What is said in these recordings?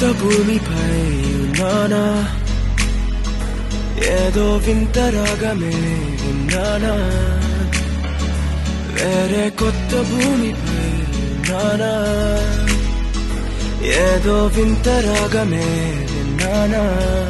భూమిపై ఉన్నానా ఏదో వింత రాగమే విన్నానా వేరే కొత్త భూమిపై ఉన్నానా ఏదో వింత రాగమే విన్నానా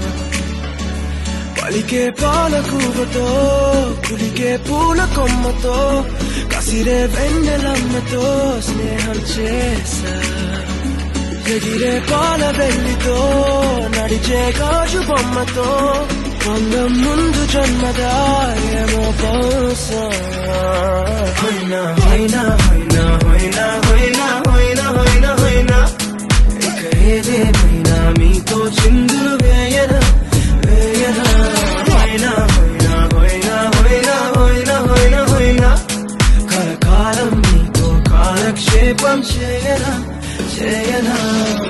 పలికే పాలకూవతో కులికే పూల కొమ్మతో కసిరే వెన్నెలమ్మతో స్నేహం చేసా ఎగిరే పాల వెళ్ళితో నడిచే గాజు బొమ్మతో పొందం ముందు జన్మదా ఏమో బహుశా హైనా హైనా హైనా హైనా హైనా హైనా హైనా హైనా ఇక ఏదేమైనా మీతో చిందులు వేయనా వేయనా హైనా హైనా హైనా హైనా హైనా హైనా హైనా కలకాలం మీతో కాలక్షేపం చేయనా చేయనా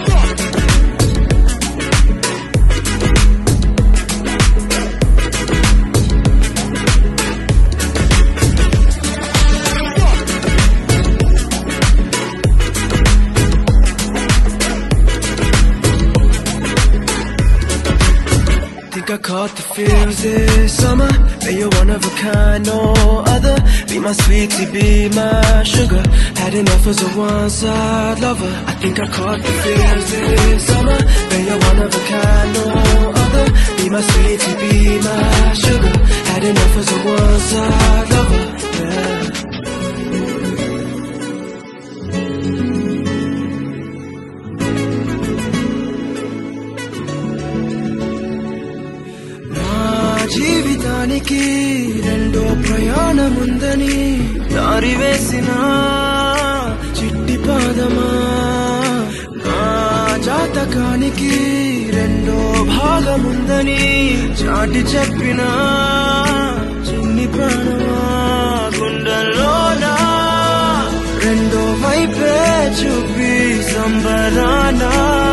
Think I caught the feels this summer. That you're one of a kind, no other. Be my sweetie, be my sugar. Had enough as a one-side lover. I think I caught the feels this summer. That you're one of a kind, no other. Be my sweetie, be my sugar. Had enough as a one-side lover. Yeah. నా జీవితానికి రెండో ప్రయాణముందని దారి వేసిన చిట్టి పాదమా నా జాతకానికి రెండో భాగముందని చాటి చెప్పిన చిన్ని ప్రాణమా గుండెల్లోనా రెండో వైపే చూపి సంబరానా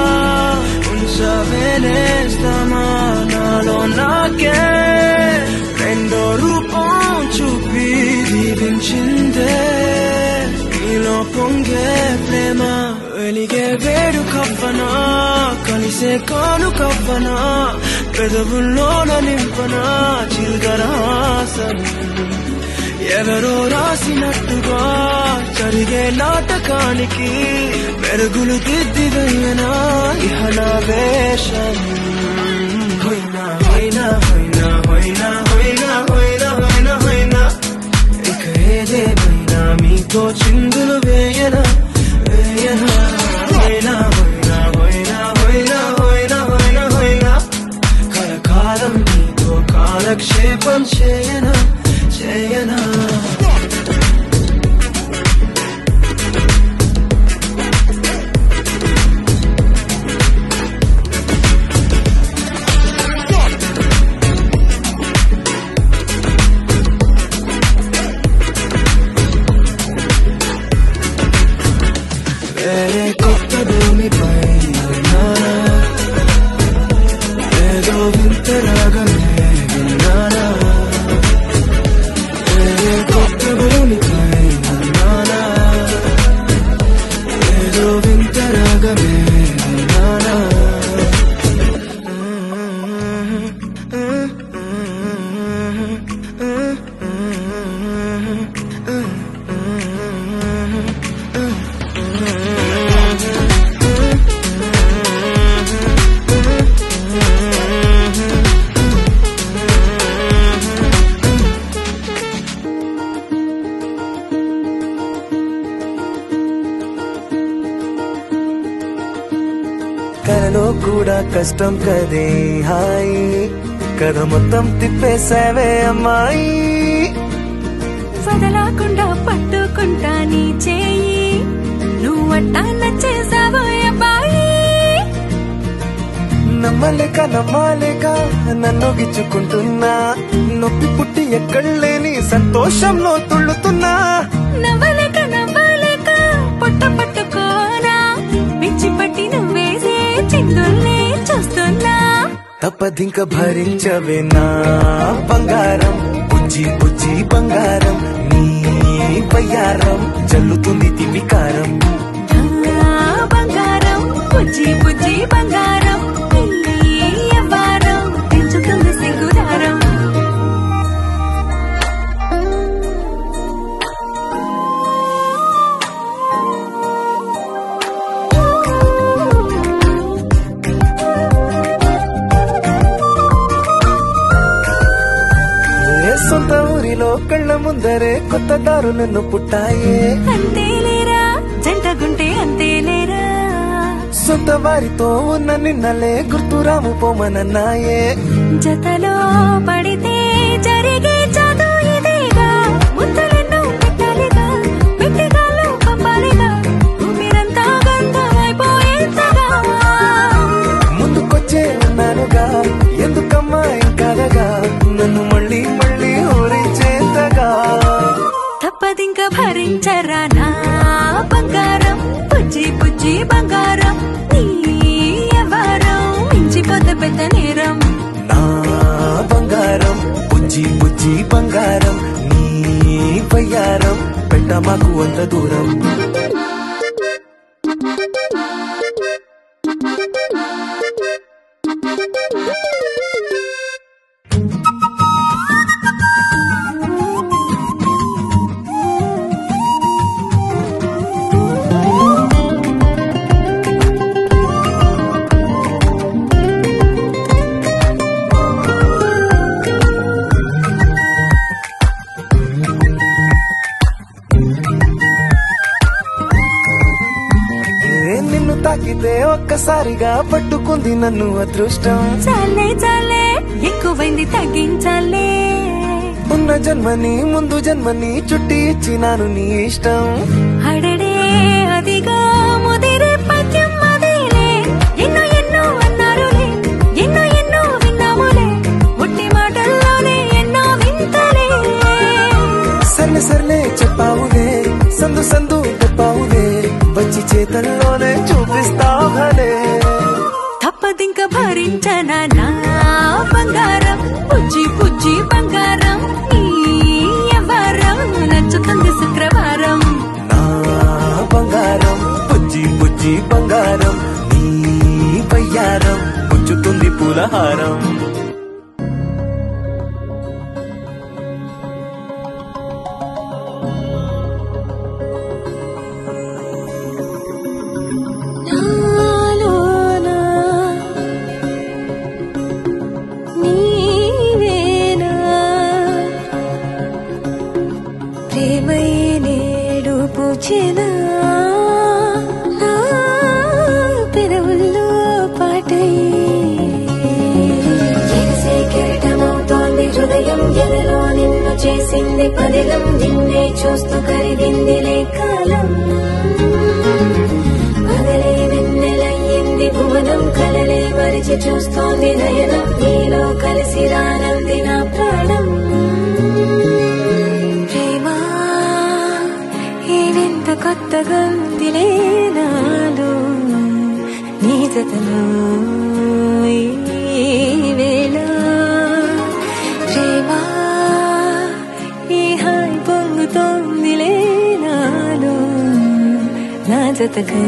ఉంచవేనేస్తామా నాలో నాకే రెండో రూపం చూపి దీవించిందే నీలో పొంగే ప్రేమ వెలిగే వేడు కవ్వనా కలిసే కాను కవ్వనా పెదవుల్లోన నింపనా చిల్గరాసను ఎవరో రాసినట్టుగా జరిగే నాటకానికి మెరుగులు దిద్దిదయ్యనా ఇహన వేషం హొయినా హొయినా హొయినా హొయినా హొయినా హొయినా హొయినా హొయినా ఇక ఏదేమైనా మీతో చిందులు వేయనా వేయనా హొయినా హొయినా హొయినా హొయినా హొయినా హొయినా హొయినా కలకాలం నీతో కాలక్షేపం చేయనా చేయనా వేరే కొత్త భూమిపై ఉన్నానా ఏదో వింత రాగమే విన్నానా వేరే కొత్త భూమిపై ఉన్నానా ఏదో వింత రాగమే విన్నానా కలలో కూడా కష్టం కదే హాయి కథ మొత్తం తిప్పేసావే అమ్మాయి వదలకుండా పట్టుకుంటా నీ చేయి నువ్వట్టా నచ్చేసావో అబ్బాయి నమ్మలేక నమ్మాలేక నన్ను గిచ్చుకుంటున్నా నొప్పి పుట్టి ఎక్కడలేని సంతోషంలో తుళ్ళుతున్నా నవ్వలేక నవ్వలేక పొట్ట పట్టుకోనా పిచ్చి పట్టి నువ్వేసే చిందుల్ని చూస్తున్నా తప్పదింక భరించవే నా బంగారం బుజ్జి బుజ్జి బంగారం నీ బయ్యారం జల్లుతుంది తివికారం ఆ బంగారం బుజ్జి బుజ్జి బంగారం ఈ యవ్వారం పెంచుతుంది సిగ్గుదారం ఏ సొంత ఊరిలో కళ్ళ ముందరే కొత్త దారులను పుట్టాయే అంతేలేరా జంటగుంటే అంతేలేరా సొంత వారితో ఉన్న నిన్నలే గుర్తురాము పోమనన్నాయే జతలో పడితే జరిగే చదు ఇదేగా ముద్దలెన్నో పెట్టాలిగా పెట్టిగాళ్ళు పంపాలిగా ఊపిరంతా గంధమైపోయేంతగా ముందుకొచ్చే ఉన్నానుగా ఎందుకమ్మా ఇంకాదగా నన్ను మళ్ళీ మళ్ళీ ఊరించేంతగా తప్పదింక భరించరా నా బంగారం పుజ్జి పుజ్జి బంగారం నీ ఎవరం మించిపోతే పెద్ద నేరం నా బంగారం బుజ్జి బుజ్జి బంగారం నీ బయ్యారం పెట్ట మాకు అంత దూరం ఏ నిన్ను తాకితే ఒక్కసారిగా పట్టుకుంది నన్ను అదృష్టం చాలే చాలే ఎక్కువైంది తగ్గించాలే ఉన్న జన్మని ముందు జన్మని చుట్టి ఇచ్చినాను నీ ఇష్టం అడడే అదిగా ముదిరే పద్యం అదేలే ఎన్నో ఎన్నో అన్నారులే ఎన్నో ఎన్నో విన్నాములే ఒట్టి మాటల్లోనే ఎన్నో వింతలే సర్లే సర్లే చెప్పావులే సందు సందు చెప్పావులే వచ్చి చేతల్లోనే చూపిస్తావలే తప్పదింక భరించనా నా బంగారం పుజ్జి పుజ్జి బంగారం ఈ ఎవరం నచ్చుతుంది శుక్రవారం నా బంగారం బుజ్జి బుజ్జి బంగారం నీ బయ్యారం పుచ్చుతుంది పులహారం నాలోనా నీవేనా ప్రేమై నేడు పూచెనా నా పెదవుల్లో పాటై ఎగసే కెరటమవుతోంది హృదయం ఎదలో నిన్ను చేసింది పదిలం నిన్నే చూస్తూ కరిగిందిలే కాలం పగలే వెన్నెలయ్యింది భువనం కలలే మరిచి చూస్తోంది నయనం నీలో కలిసి రానంది నా ప్రాణం ప్రేమ ఈ వింత కొత్తగా ఉందిలే నాలో నీ జతలో ఈ వేళ ప్రేమ ఈ హాయి పొంగుతోందిలే నాలో నా జతకై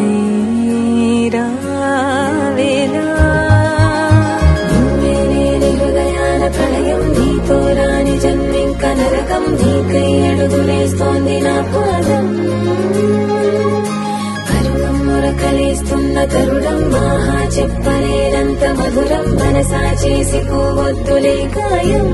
రావేలా నువ్వే లేని హృదయాల ప్రళయం నీతో రాని జన్మింక నరకం నీకై అడుగులేస్తోంది నా పాదం పరుగం మురకలేస్తున్న తరుణం మహా చెప్పలేనంత మధురం మనసా చేసి పోవద్దులే గాయం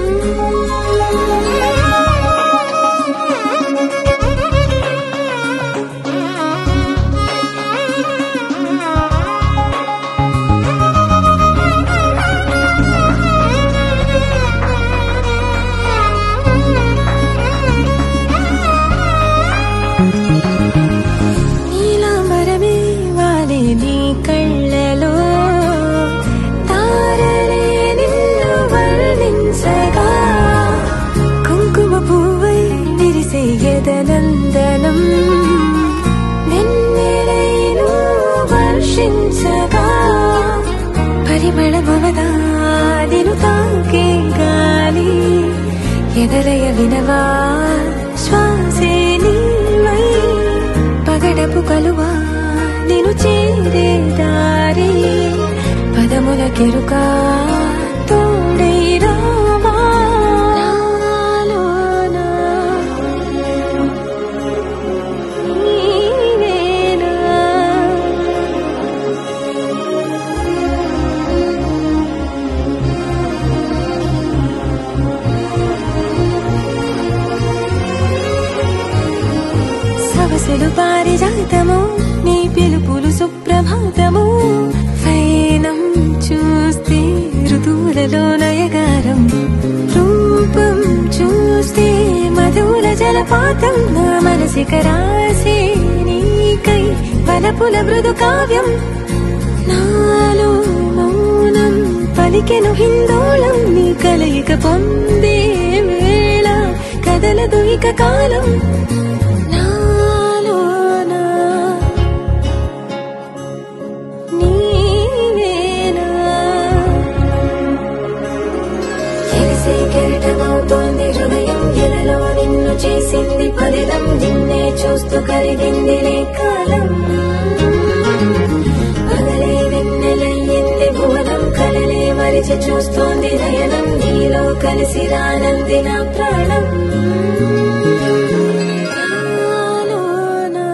నీలాంబరమే వాలే నీ కళ్ళలో తారలే నిన్ను వర్ణించగా కుంకుమ పువ్వై విరిసే ఎదనందనం వెన్నెలైను వర్షించగా పరిమళమవదా నిను తాకే గాలి ఎదలయ వినవా శ్వాసే నీవై పగడపు కలువా నేను చేరే దారి సొగసులు పారిజాతము నీ పిలుపులు సుప్రభాతము ఫైనం చూస్తే ఋతువులలో నయగారం రూపం చూస్తే మధుర జలపాతం నా మనసిక రాసే నీకై వలపుల మృదు కావ్యం నాలో మౌనం పలికెను హిందోళం నీ కలయిక పొందే వేళ కదలదు ఇక కాలం నాలోనా నీవేనా ఎలిసే కెరటమవుతోంది హృదయం ఎలలో నిన్ను చేసింది పదిలం నిన్నే చూస్తూ కరిగింది నే కాలం పగలే వెన్నెలయ్యింది భువనం కలలే మరిచి చూస్తోంది నయనం నీలో కలిసి రానంది నా ప్రాణం నాలోనా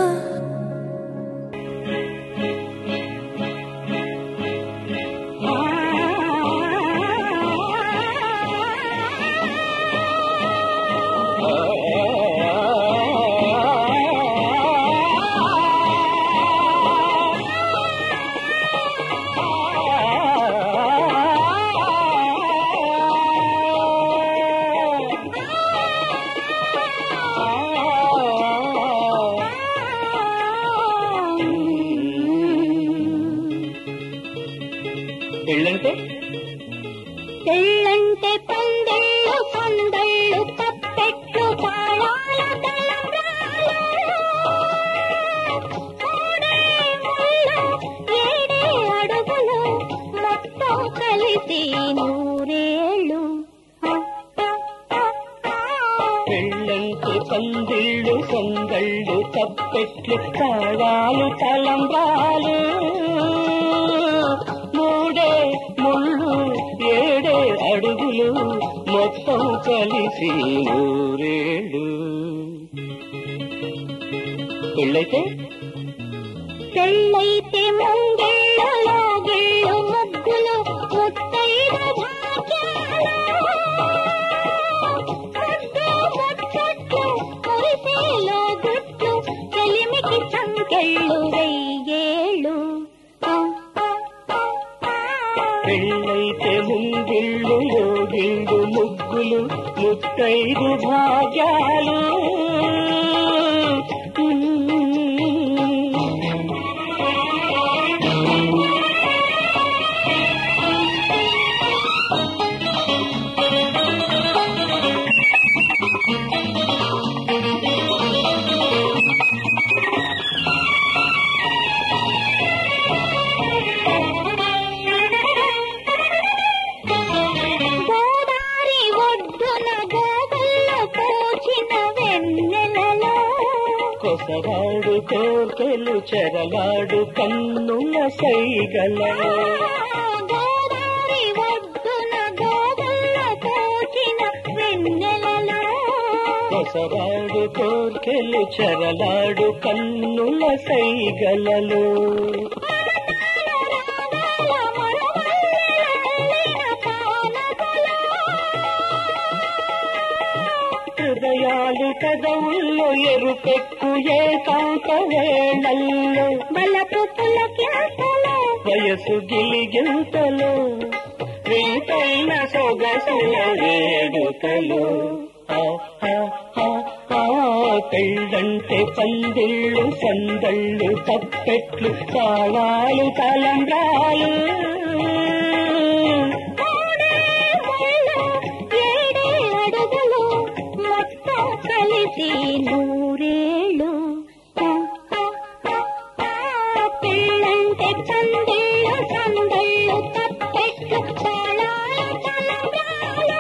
పెళ్ళంటే పెళ్ళంటే పందెళ్ళు పందళ్ళు తప్పెట్లు తాళాల తలంబ్రాలు. మూడే ముళ్ళు, ఏడే అడుగులు మొత్తం కలిసి నూరేళ్ళు పెళ్ళంటే పందిళ్ళు సందళ్ళు తప్పెట్లు తాళాలు తలంబ్రాలు మూడే ముళ్ళు ఏడే అడుగులు మొత్తం కలిసి నూరేళ్ళు పెళ్ళైతే పెళ్ళైతే ముంగిళ్ళలో గిళ్ళు ముగ్గులు ముత్తైన భాగ్యాలు ముద్దు ముచ్చట్లు మురిసేలో గుట్లు చెలిమికి సంకెళ్ళు వెయ్యేళ్ళు పెళ్ళైతే ముంగిళ్ళు యోగిళ్ళు ముగ్గులు ముత్తైదు భాగ్యాలు గోదారి ఒడ్డున గోగుల్లో పూచిన వెన్నెలలో కొసరాడు కోర్కెలు చెరలాడు కన్నుల సైగలలో గోదారి ఒడ్డున గోగుల్లో పూచిన వెన్నెలలో కొసరాడు కోర్కెలు చెరలాడు కన్నుల సైగలలో హృదయాలు కదవుల్లో ఎరుపెక్కు ఏ కాంత వేళల్లో బలపు పులకింతలో వయసు గిలిగింతలు వింతైన సొగసుల వేడుకలు ఆ, ఆ, ఆ, ఆ, పెళ్ళంటే పందిళ్ళు సందళ్ళు తప్పెట్లు తాళాలు తలంబ్రాలు ఏడే అడుగులు మొత్తం కలిసి నూరేళ్ళు పెళ్ళంటే పందిళ్ళు సందళ్ళు తప్పెట్లు తాళాల తలంబ్రాలు.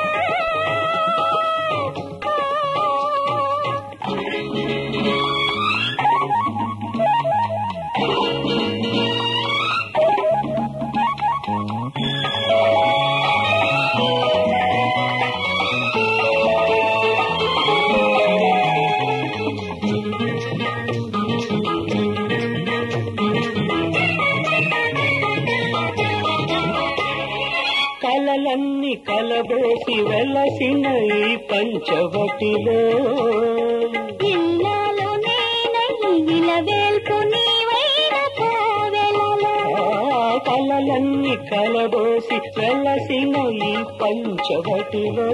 కలలన్నీ కలబోసి వెలసిన ఈ పంచవటిలో ఇన్నాళ్ళు నేను అన్ని కలబోసి వెలసిన ఈ పంచవటిలో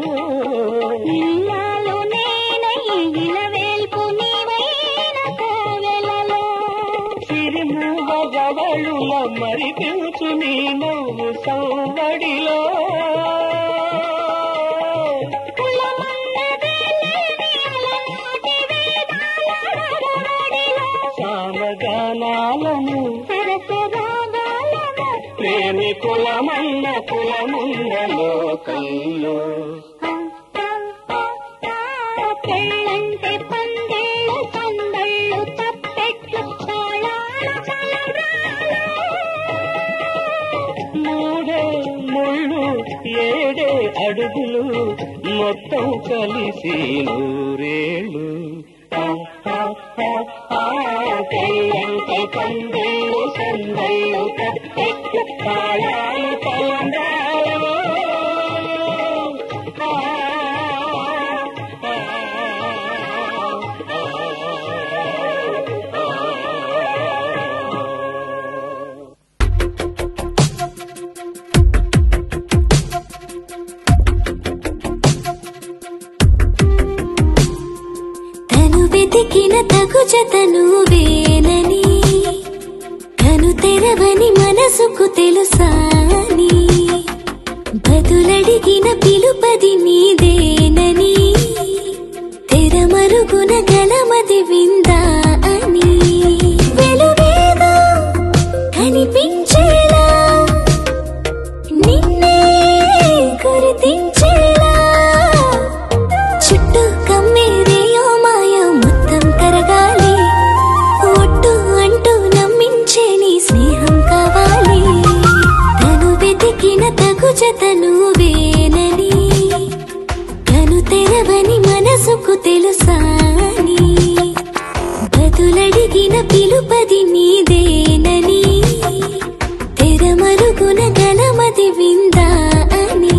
ఇల్లాలు నేనై ఇలవేల్పు నీవైన కోవెలలో సిరిమూవ గవళుల మరి పిలుచు నీ నవ్వు సౌవడిలో కులమన్నదే లేని అలనాటి వేదాల హడావిడిలో సామగానాలను సరస రాగాలను ప్రేమి కులమన్న కులమున్న లోకంలో పెళ్ళంటే పందేళ్ళు సందళ్ళు తప్పెట్లు తాళాలు తలంబ్రాలు మూడే ముళ్ళు ఏడే అడుగులు మొత్తం కలిసి నూరేళ్ళు పెళ్ళంటే పందేళ్ళు సందళ్ళు తప్పెట్లు తాళాలు తలంబ్రాలు తను వెతికిన తగు జతను వేనని కను తెరవని మనసుకు తెలుసాని బదులడిగిన పిలుపది నీదేనని తెరమరుగున గలమది విందా అని వెలుగేదో కనిపించేలా నిన్నే గుర్తించేలా చుట్టూ కమ్మేరేయో మాయో మొత్తం కరగాలి ఒట్టు అంటూ నమ్మించే నీ స్నేహం కావాలి తను వెతికిన తగు జతను వేనని తను తెరవని మనసుకు తెలుసాని బదులడిగిన పిలుపది నీదేనని తెరమరుగున గలమది విందా అని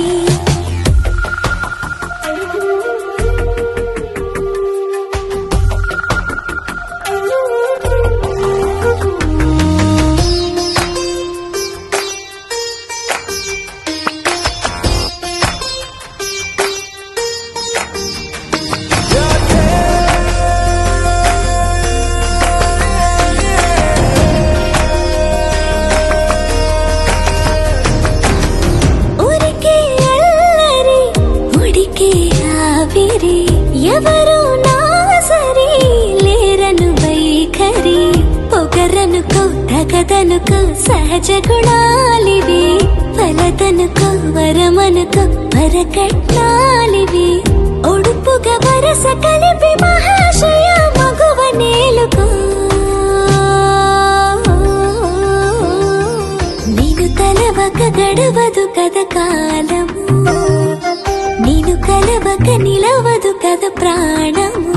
ఊరికే అల్లరి ఉడికే ఆవిరి ఎవరు నా సరి లేరను వైఖరి పొగరనుకో తగదనుకో సహజ గుణాలివి ఫలదనుకో వరమనుకో వరకట్నాలివి ఒడుపుగా వరస కలిపి మహాశయ మగువ నేలుకో నేను తలవక గడవదు కద కాలము నేను కలవక నిలవదు కద ప్రాణము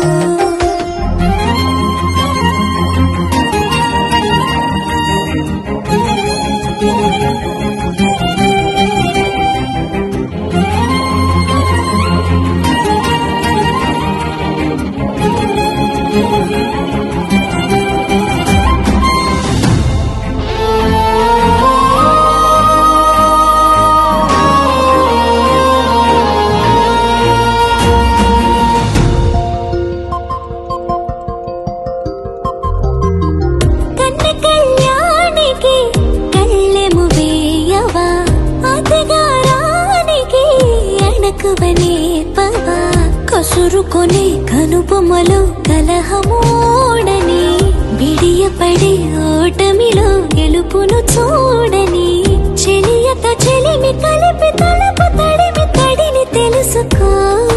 కన్న కళ్యాణికి కళ్ళెము వేయవా అతగారానికి అణకువనే పవా కసురుకొనే కనుబొమ్మలో కలహమోడని బిడియపడే ఓటమిలో గెలుపును చూడని చెలియత చెలిమి కలిపి తలపు తడిమి తడిని తెలుసుకో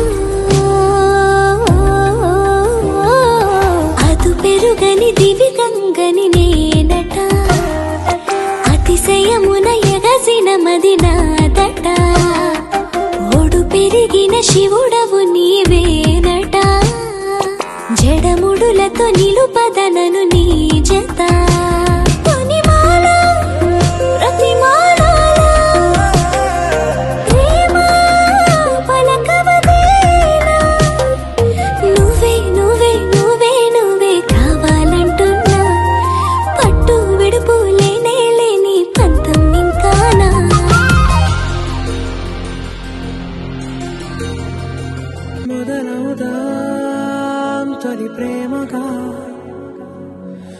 అదు పెరుగని దివి గంగని నేనట అతిశయమున ఎగసిన మది నాదట ఒడు పెరిగిన శివుడవు నీవేనట జడముడులతో నిలుపదనను నీ జత కొనిమాల, ప్రతిమాల, ప్రేమ పలకవదేనా? నువ్వే నువ్వే నువ్వే నువ్వే కావాలంటున్నా పట్టు విడుపు లేనే లేని పంతం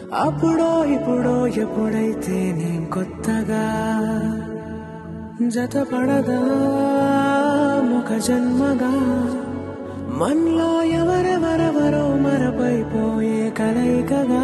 అప్పుడో ఇప్పుడో ఎప్పుడైతే నేను కొత్తగా జతపడదా ముఖ జన్మగా మనలో ఎవరెవరెవరో మరపైపోయే కలయికగా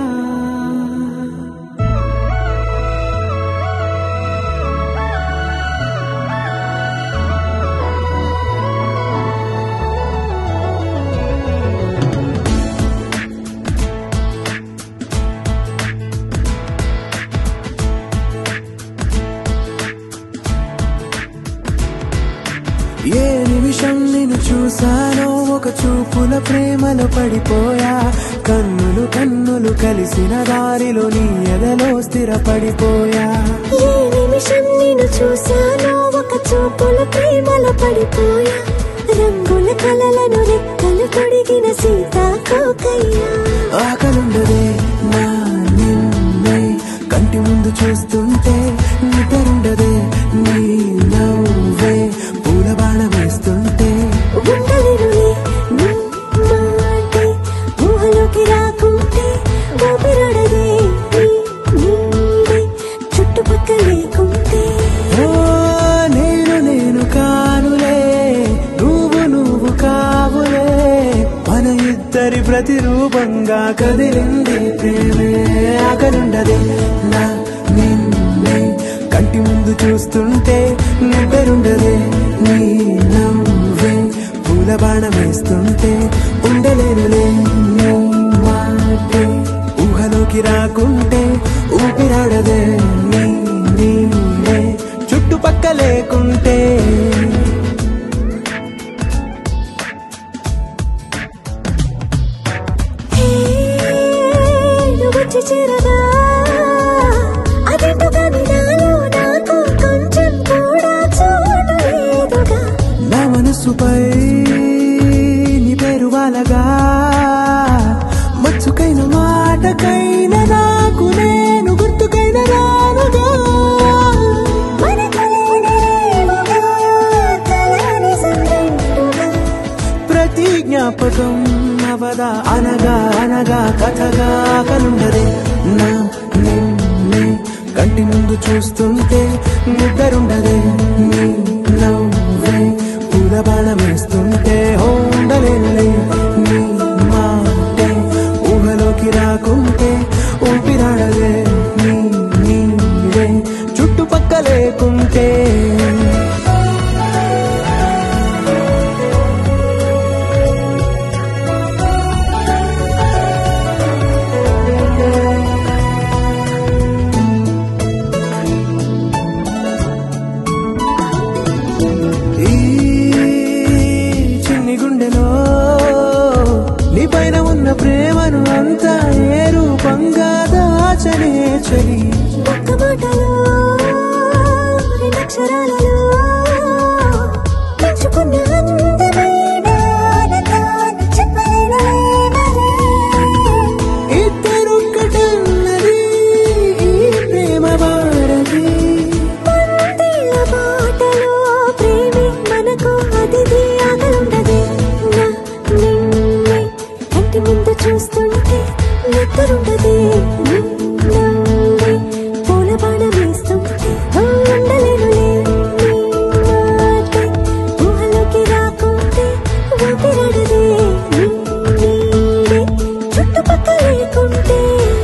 ఏ నిమిషం నేను చూసానో ఒక చూపుల ప్రేమలో పడిపోయా కన్నులు కన్నులు కలిసిన దారిలో నీ ఎదలో స్థిరపడిపోయా ఏ నిమిషం నేను చూశానో ఒక చూపుల ప్రేమలో పడిపోయా రంగుల కలలను రెక్కలు తొడిగిన సీతాకోకయ్యా ఆకలుండదే నా నిన్నే కంటి ముందు చూస్తుంటే నిద్రుండదే నీ నవ్వే పూల బాణ వేస్తుంటే ఉండలేనులే నీ మాటే ఊహలోకి రాకుంటే ఊపిరాడదే నీ నీడే చుట్టుపక్కల లేకుంటే ఓ నేను నేను కానులే నువ్వు నువ్వు కావులే మన ఇద్దరి ప్రతిరూపంగా కదిలింది ప్రేమే ఆకలుండదే నా నిన్నే కంటి ముందు చూస్తుంటే నిద్రుండదే నీ నవ్వే పూల బాణం వేస్తుంటే ఉండలేనులే నీ మాటే ఊహలోకి రాకుంటే ఊపిరాడదే నీ నీడే చుట్టుపక్క లేకుంటే హే, నువ్వు వచ్చి చేరగా అదేంటో కానీ నాలో నాకు కొంచెం కూడా చోటు లేదుగా నా మనసుపై నీ పేరు వాలగా మచ్చుకైన మాటకైన నాకు నేను గుర్తుకైన రానుగా మనకులేనివేమోగా, కలని సందెండుగా. ప్రతి జ్ఞాపకం అవదా అనగా అనగా కథగా కలుండదే నా నిన్నే కంటి ముందు చూస్తుంటే నిద్రుండదే నీ నవ్వే పూల బాణం వేస్తుంటే ఓ ఉండలేనులే నీ మాటే ఊహలోకి రాకుంటే ఊపిరాడదే నీ నీడే చుట్టుపక్క లేకుంటే ఈ చిన్ని గుండెలో నీ పైన ఉన్న ప్రేమను అంతా ఏ రూపంగా దాచనే చలి ఒక్క మాటలో రెండక్షరాలలో పెంచుకున్న అందమైన ఆనందాన్ని చెప్పలేనులే మరి. ఇద్దరొక్కటన్నది ఈ ప్రేమ వారది పందిళ్ళ బాటలో ప్రేమే మనకు అతిథి ఆగలుండదే నా నిన్నే కంటి ముందు చూస్తుంటే నిద్రుండదే నీ నవ్వే పూల బాణం వేస్తుంటే ఉండలేనులే నీ మాటే ఊహలోకి రాకుంటే ఊపిరాడదే నీ నీడే చుట్టుపక్కల లేకుంటే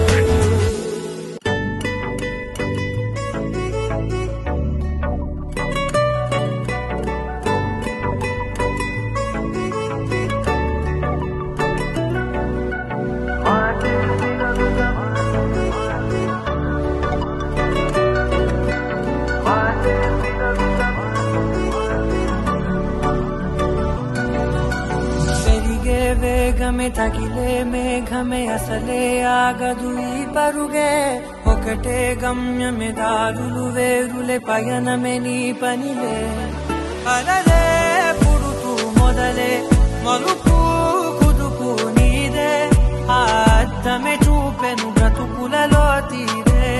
పెరిగే వేగమే తగిలే మేఘమే అసలే ఆగదు ఈ పరుగే ఒకటే గమ్యమే దారులు వేరులే పయనమే నీ పనిలే అలలే పుడుతూ మొదలే మలుపు కుదుపు నీదే ఆ అద్దమే చూపెను బ్రతుకులలో తీరే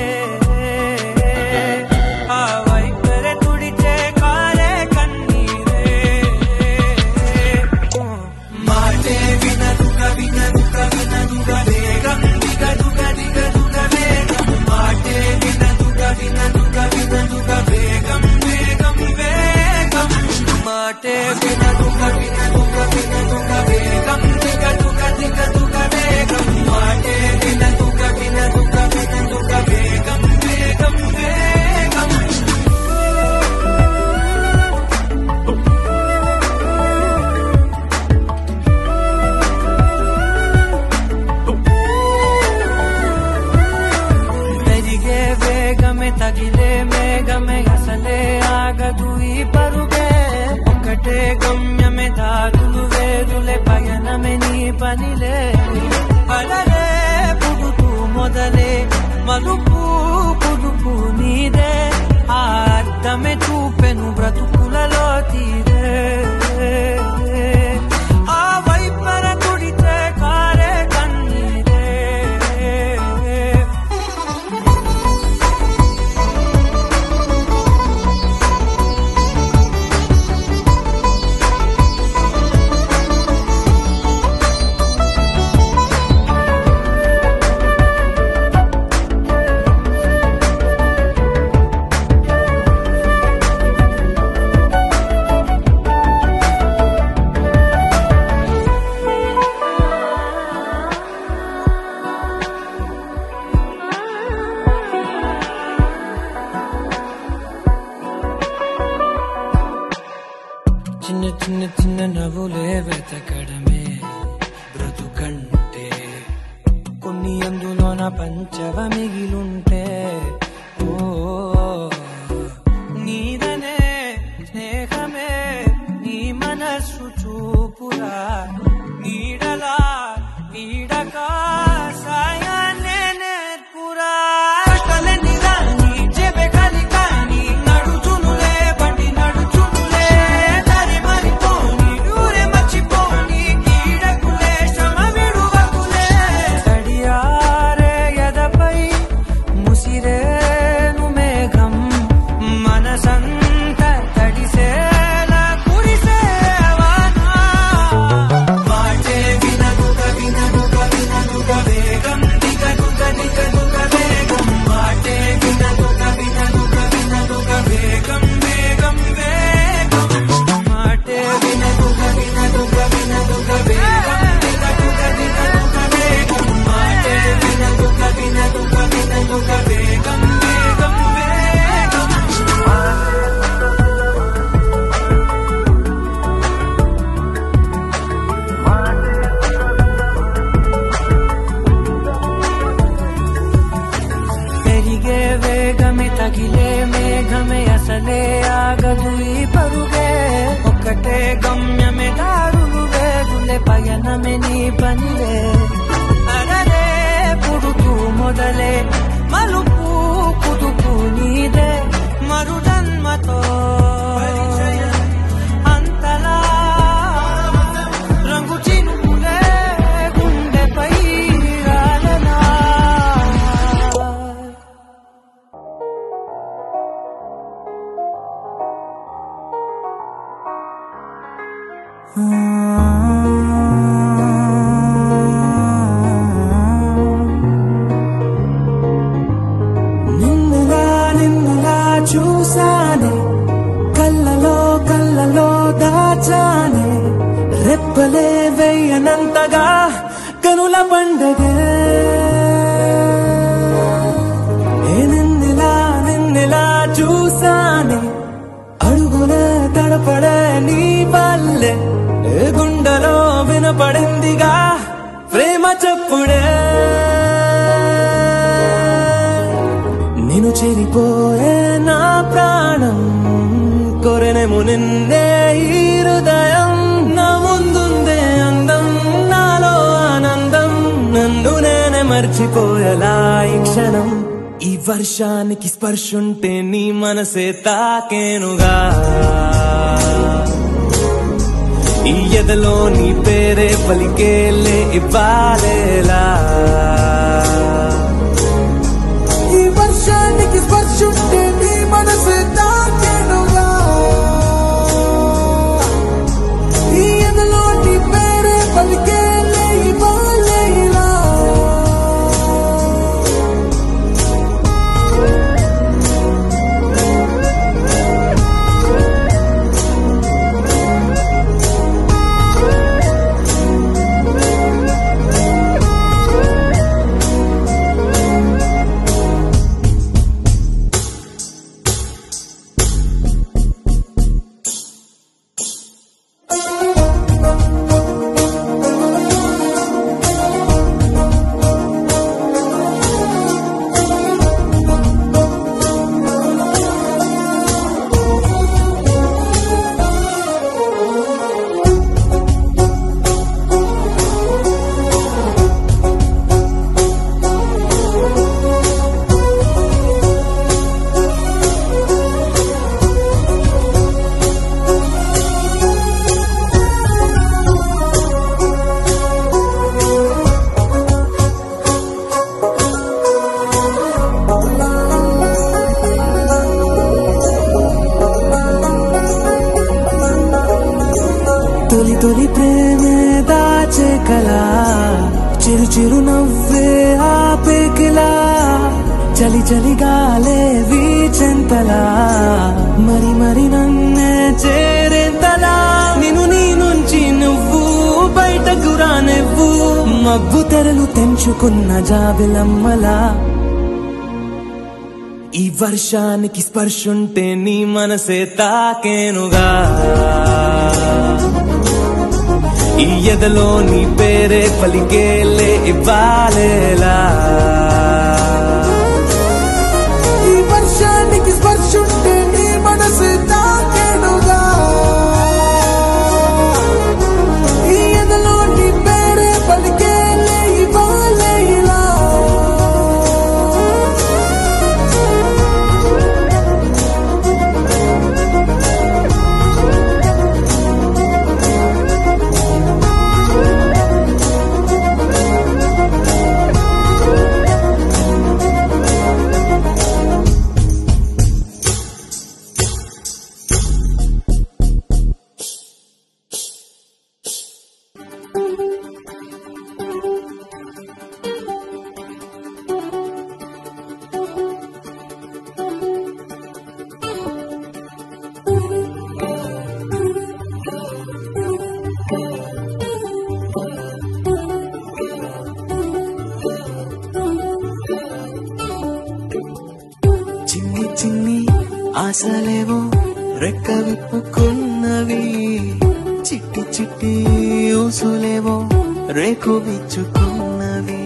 ఆ వైపరే తుడిచే కాలే కన్నీరే మాటే వినదుగ వినదుగ వినదుగ వేగం దిగదుగ దిగదుగ మలుపు పులుపు నీదే ఆ అర్థమే చూపెను బ్రతుకులలో తీరే ఆ వైపర కుడితే కారే కన్నీరే చిన్న చిన్న చిన్న నవ్వులే వెతకడమే బ్రతుకంటే కొన్ని అందులోన పంచవ మిగిలుంటే ఓ నీదనే స్నేహమే నీ మనస్సు చూపురా నీడలా నీడక సాయాన్నే నేర్పురా కష్టలని రాని చెబె కలికాని నడుచునులే బండి నడుచునులే దారి మరిపోని ఊరే మర్చిపోని కీడకులే శ్రమ విడువకులే తడియారే ఎదపై ముసిరేను మేఘం మనసంత తడిసేలా కురిసేవానా మాటే వినదుగ వినదుగ వినదుగ వేగం దిగదుగ దిగదుగ వేగం మాటే వినదుగ వినదుగ వినదుగ వేగం వేగం వేగం మాటే వినదుగ వినదుగ వినదుగ వేగం దిగదుగ దిగదుగ వేగం మాటే వినదుగ వినదుగ వినదుగ వేగం వేగం వేగం పెరిగే వేగమే తగిలే మేఘమే అసలే ఆగదు ఈ పరుగే ఒక్కటే గమ్యమే దారులు వేగులే పయనమే నీ పనిలే అరరే పుడుతూ మొదలే మలుపు కుదుపు నీదే మరు జన్మతో అంతలా రంగు చినుకులే గుండెపై రాలనా నిన్నులా నిన్నులా చూసానే కళ్ళలో కళ్ళలో దాచానే రెప్పలే వెయ్యనంతగా కనుల పండగే ఏ నిన్నులా నిన్నులా చూసానే అడుగున తడపడే నీ వల్లే ఏ గుండెలో వినపడిందిగా ప్రేమ చెప్పుడే నేను చెరిపోయే నా ప్రాణం కొరెనేమో నిన్నే ఈ హృదయం నా ముందుందే అందం నాలో ఆనందం నన్ను నేనే మర్చిపోయేలా ఈ క్షణం ఈ వర్షానికి స్పర్శుంటే నీ మనసే తాకేనుగా ఈ ఎదలో నీ పేరే పలికేలే ఇవ్వాలేలా ఈ వర్షానికి స్పర్శుంటే నీ మనసు తాకెనుగా ఈ ఎదలో నీ పేరే పలికేలే ఇవ్వాలేలా ఆ నవ్వే ఆపేకిలా చలి చలిగాలే వీచెంతలా మరి మరి నన్నే చేరేంతలా నేను నీ నుంచి నువ్వు బయటకు రానివ్వు మబ్బు తెరలు తెంచుకున్న జాబిలమ్మలా ఈ వర్షానికి స్పర్శుంటే నీ మనసే తాకేనుగా ఈ ఎదలో నీ పేరే పలికేలే ఇవ్వాలేలా ఈ వర్షానికి స్పర్శుంటే నీ మనసు తాకేనుగా ఈ ఎదలో నీ పేరే పలికేలే ఇవ్వాలే ఇలా చిన్ని చిన్ని ఆశలేవో రెక్క విప్పుకున్నవి చిట్టి చిట్టి ఊసులేవో రేకు విచ్చుకున్నవి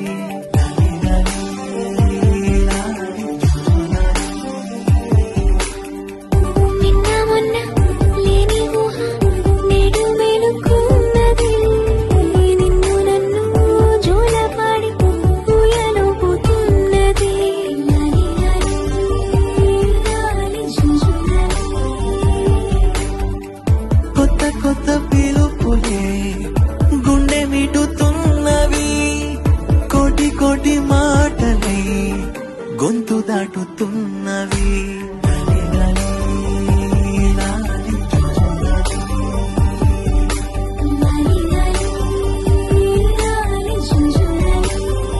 నిన్న మొన్న లేని ఊహ నేడు మేలుకున్నది నిన్ను నన్ను జోలపాడి ఊయలుపుతున్నది లాలి లాలి లాలి జుజులాలి కొత్త కొత్త పిలుపులే గుండె మిటుతున్నవి కోటి కోటి మాటలై గొంతు దాటుతున్నవి లాలి లాలి లాలి జుజులాలి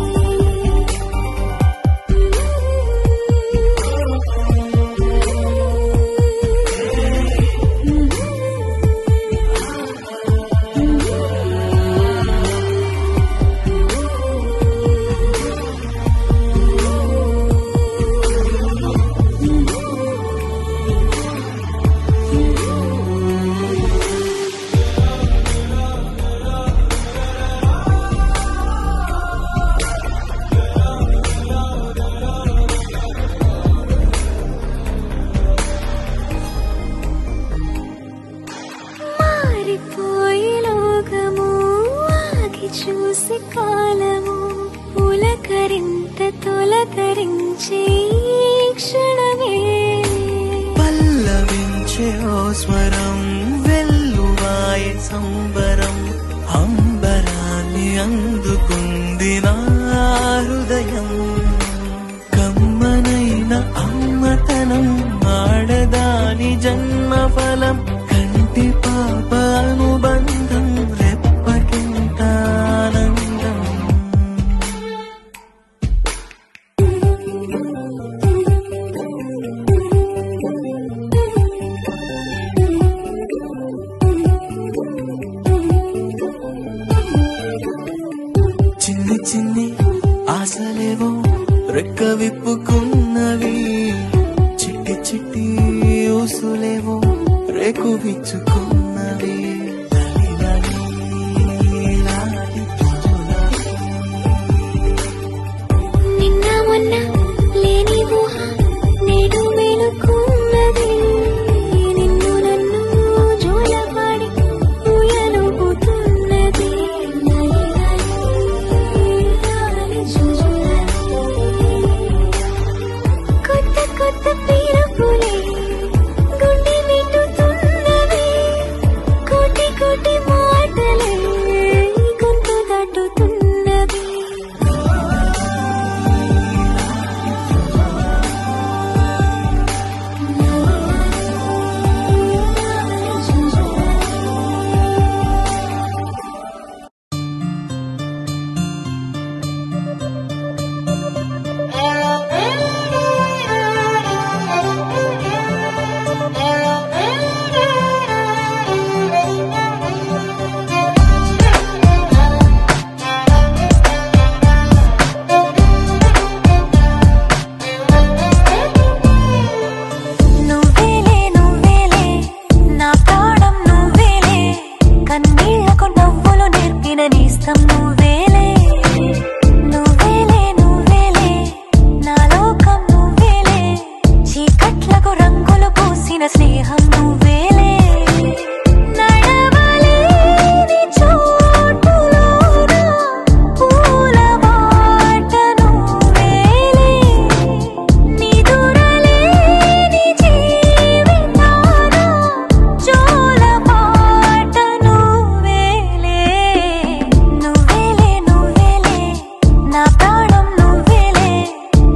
మారిపోయి లోకము ఆగి చూసి కాలము పులకరింత తొలకరించే ఈ క్షణమే పల్లవించే ఓ స్వరం వెల్లువాయ సంబరం అంబరాన్ని అందుకుంది నా హృదయం కమ్మనైన అమ్మతనం ఆడదాని జన్మ ఫలం కంటి పాప అనుబంధం రెప్పకింత ఆనందం చిన్ని చిన్ని ఆశలేవో రెక్క విప్పుకున్నవి చిట్టి చిట్టి ఊసులేవో రేకు విచ్చుకున్నవి లాలి లాలి లాలి జుజులాలి. నిన్న మొన్న లేని ఊహ నేడు మేలుకున్నది నిన్ను నన్ను జోలపాడి ఊయలుపుతున్నది లాలి లాలి లాలి జుజులాలి కొత్త కొత్త పిలుపులే గుండె మిటుతున్నవి కోటి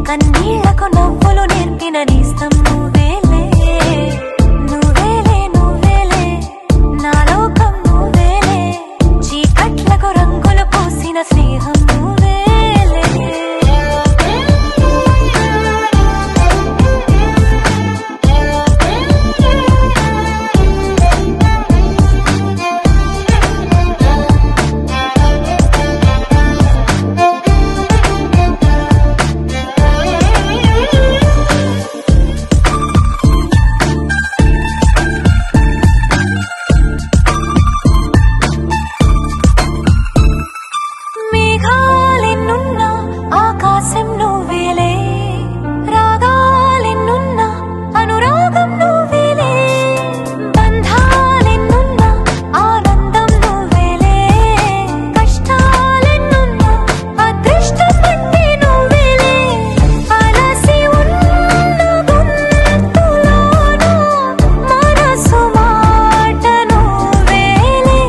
కన్నీళ్లకు నవ్వులు నేర్పిన నీస్తం నువ్వేలే నువ్వేలే నువ్వేలే నా లోకం నువ్వేలే చీకట్లకు రంగులు పూసిన స్నేహం నువ్వేలే మేఘాలెన్నున్నా ఆకాశం నువ్వేలే రాగాలెన్నున్నా అనురాగం నువ్వేలే బంధాలెన్నున్నా ఆనందం నువ్వేలే కష్టాలెన్నున్నా అదృష్టం అంటే నువ్వేలే అలసి ఉన్న గొంతులోనూ మనసు మాట నువ్వేలే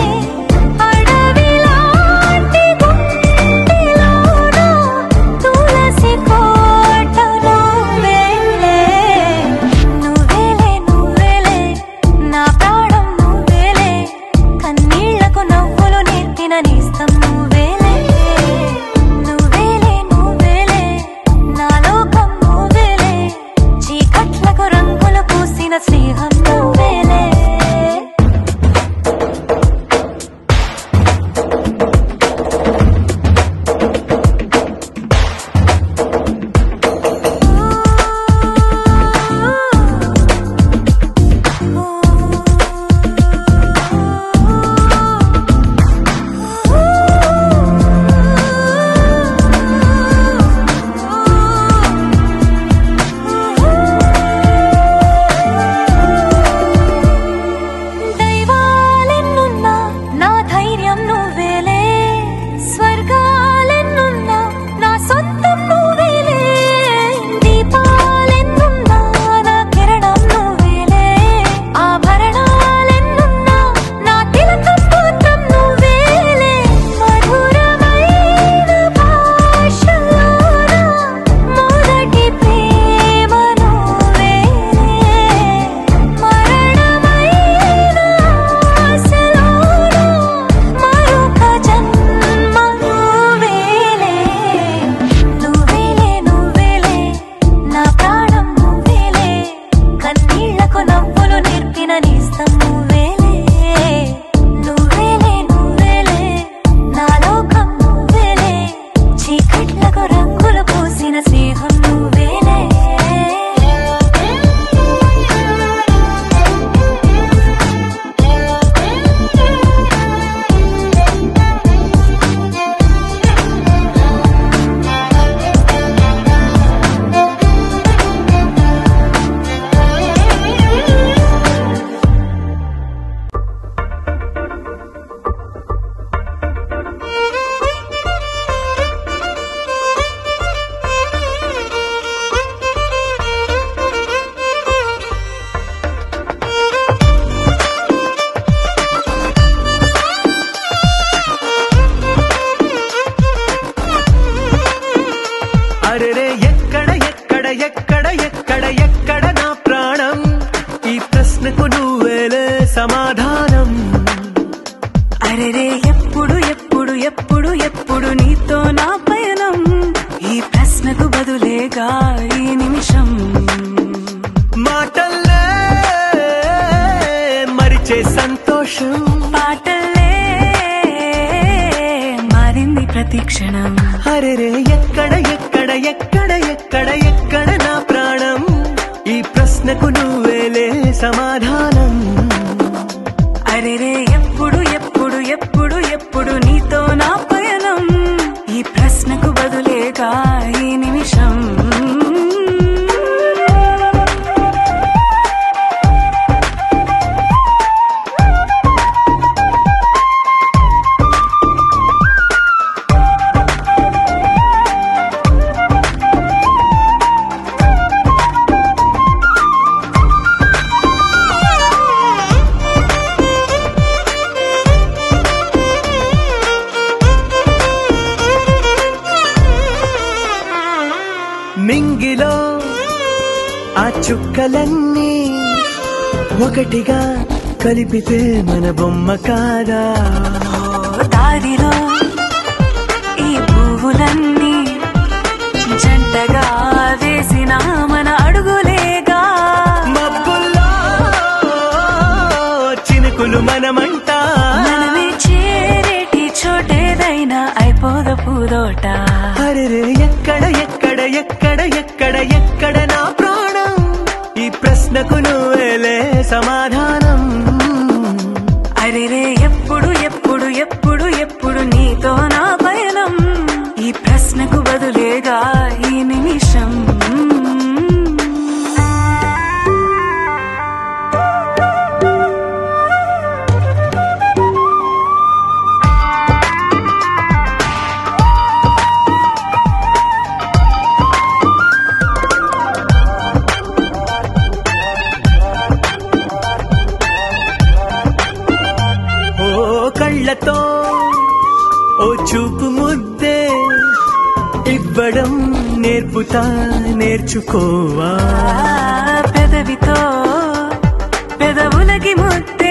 అడవిలాంటి గుండెలోనూ తులసి కోట నువ్వేలే నువ్వేలే నువ్వేలే నా ప్రాణం నువ్వేలే కన్నీళ్లకు నవ్వులు నేర్పిన నీస్తం నువ్వేలే నువ్వేలే నువ్వేలే నా లోకం నువ్వేలే చీకట్లకు రంగులు పూసిన స్నేహం నువ్వేలే దైవాలెన్నున్నా నా ధైర్యం నువ్వేలే స్వర్గాలెన్నున్నా నా సొంతం నువ్వేలే దీపాలెన్నున్నా నా కిరణం నువ్వేలే ఆభరణాలెన్నున్నా నా తిలకం మాత్రం నువ్వేలే మధురమైన భాషలోన మొదటి ప్రేమ నువ్వేలే మరణమైన ఆశలోన మరొక జన్మ నువ్వేలే నువ్వేలే నువ్వేలే నా ప్రాణం నువ్వేలే కన్నీళ్లకు నవ్వులు నేర్పిన నీస్తం నువ్వేలే నువ్వేలే నువ్వేలే నా లోకం నువ్వేలే చీకట్లకు రంగులు పూసిన స్నేహం నువ్వేలే అరెరే ఎక్కడ ఎక్కడ ఎక్కడ ఎక్కడ ఎక్కడ నా ప్రాణం ఈ ప్రశ్నకు నువ్వేలే సమాధానం అరెరే ఎప్పుడు ఎప్పుడు ఎప్పుడు ఎప్పుడు నీతో నా పయనం ఈ ప్రశ్నకు బదులేగా ఈ నిమిషం మాటల్లే మరిచే సంతోషం పాటలే మారింది ప్రతి క్షణం అరెరే ఎక్కడ ఎక్కడ ఎక్కడ ఎక్కడ ఎక్కడ నా ప్రాణం ఈ ప్రశ్నకు నువ్వేలే సమాధానం అరెరే ఎప్పుడు ఎప్పుడు ఎప్పుడు ఎప్పుడు నీతో నా పయనం ఈ ప్రశ్నకు బదులేగా ఈ నిమిషం మింగిలో ఆ చుక్కలన్నీ ఒకటిగా కలిపితే మన బొమ్మ కాదా ఓ దారిలో ఈ పువ్వులన్నీ జంటగా వేసిన మన అడుగులేగా మబ్బుల్లో చినుకులు మనమంట మనమే చేరేటి చోటేదైనా అయిపోద పూదోట అరెరే ఎక్కడ ఎక్కడ ఎక్కడ ఎక్కడ ఎక్కడ నా ప్రాణం ఈ ప్రశ్నకు నువ్వేలే సమాధానం అరెరే ఎప్పుడు ఎప్పుడు ఎప్పుడు ఎప్పుడు నీతో నా పయనం ఈ ప్రశ్నకు బదులేగా ఈ నిమిషం ఓ కళ్ళతో ఓ చూపు ముద్దే ఇవ్వడం నేర్పుతా నేర్చుకోవా ఆ పెదవితో పెదవులకి ముద్దే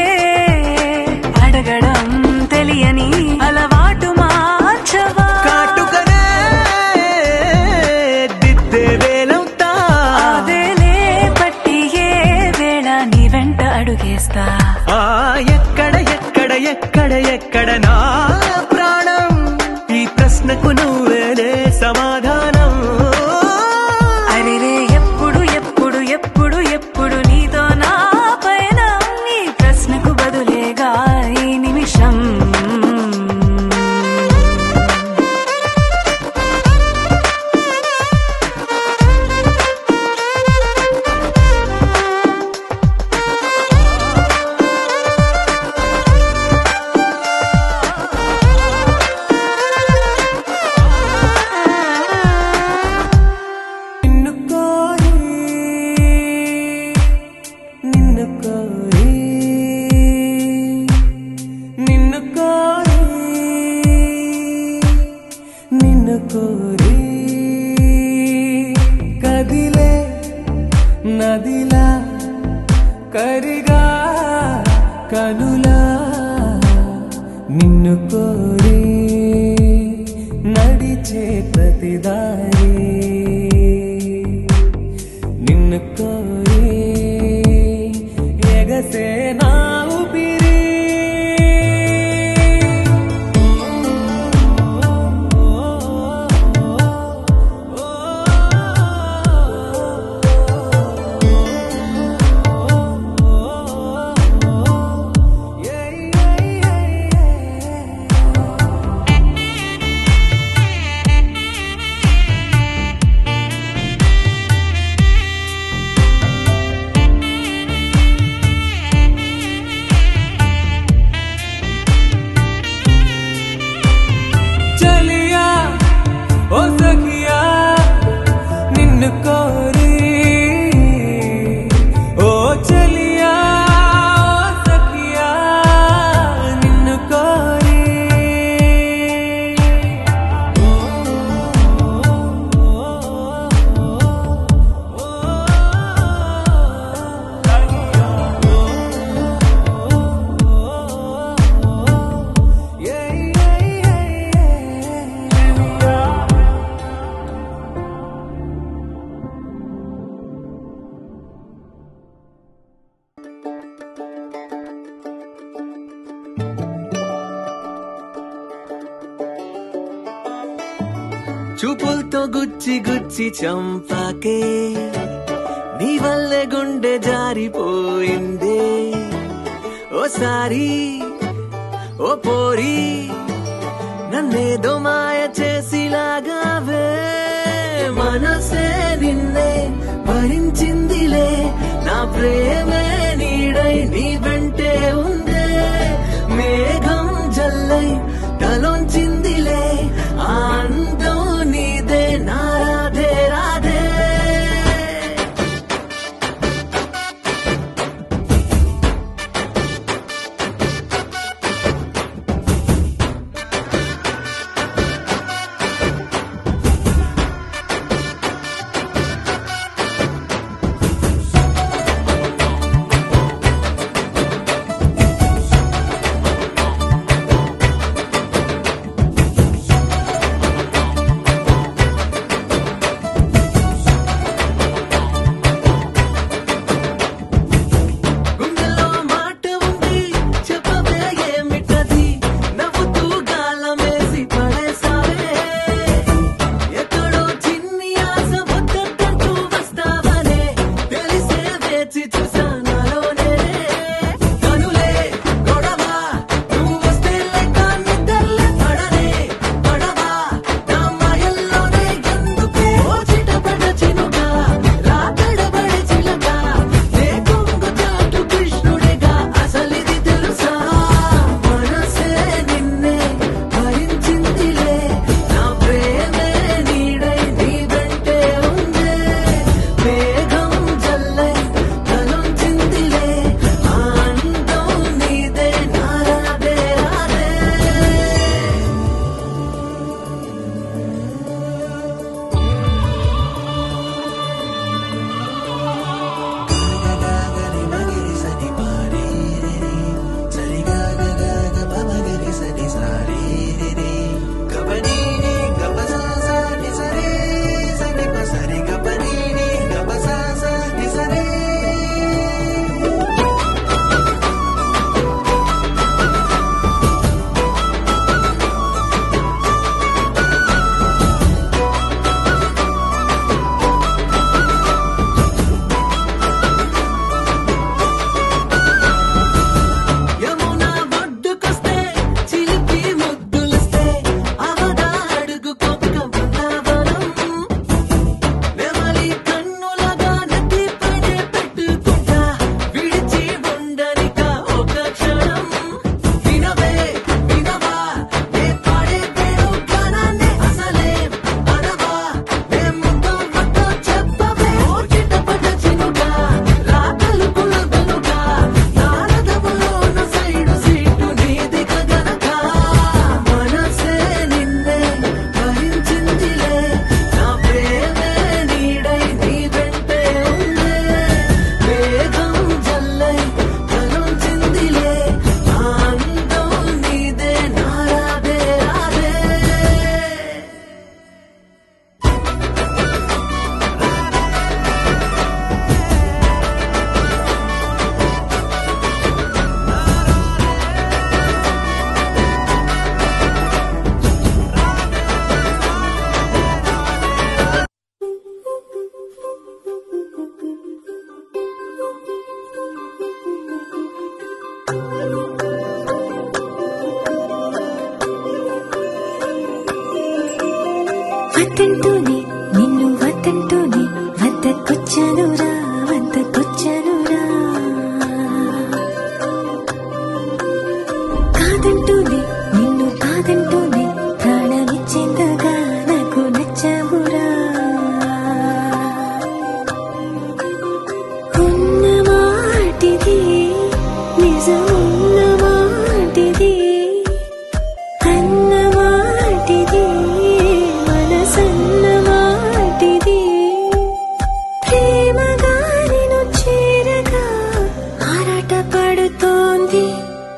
అడగడం తెలియని అలవాటు మార్చవా కాటుకనే దిద్దే వేలవుతా అదేలే పట్టి ఏ వేళ నీ వెంట అడుగేస్తా ఆ ఎక్కడ ఎక్కడ ఎక్కడ ఎక్కడ నా ప్రాణం ఈ ప్రశ్నకు నువ్వేలే సమాధానం అరెరే ఎప్పుడు ఎప్పుడు ఎప్పుడు ఎప్పుడు నీతో నా పైన నీ ప్రశ్నకు బదులేగా ఈ నిమిషం నిన్ను కోరి నిన్ను కోరి నిన్ను కోరి నిన్ను కోరి కదిలే నదిలా కరిగా కనులా నిన్ను కోరి నడిచే ప్రతిదారి నిన్ను కోరి ఎగసే నా ఊపిరి చలియా ఓ సఖియా నిన్ను కోరి ఓ చలియా ఓ సఖియా నిన్ను కోరి చూపులతో గుచ్చి గుచ్చి చంపాకే నీ వల్లే గుండె జారిపోయిందే ఓసారి ఓ పోరి నన్నేదో మాయ చేసి లాగావే మనసే నిన్నే భరించిందిలే నా ప్రేమే నీడై నీ వెంటే ఉందే మేఘం జల్లై తలొంచిందిలే ఆ అందం నీదే నా రాధే రాధే కాదంటూనే వద్దకొచ్చానురా వద్దకొచ్చానురా కాదంటూనే నిన్ను కాదంటూనే ప్రాణమిచ్చేందుగా నాకు నచ్చావురా ఉన్న మాటిది నిజమున్న మాటిది అన్న మాటిది మనసన్న మాటిది ప్రేమగా నేను చేరగా ఆరాట పడుతోంది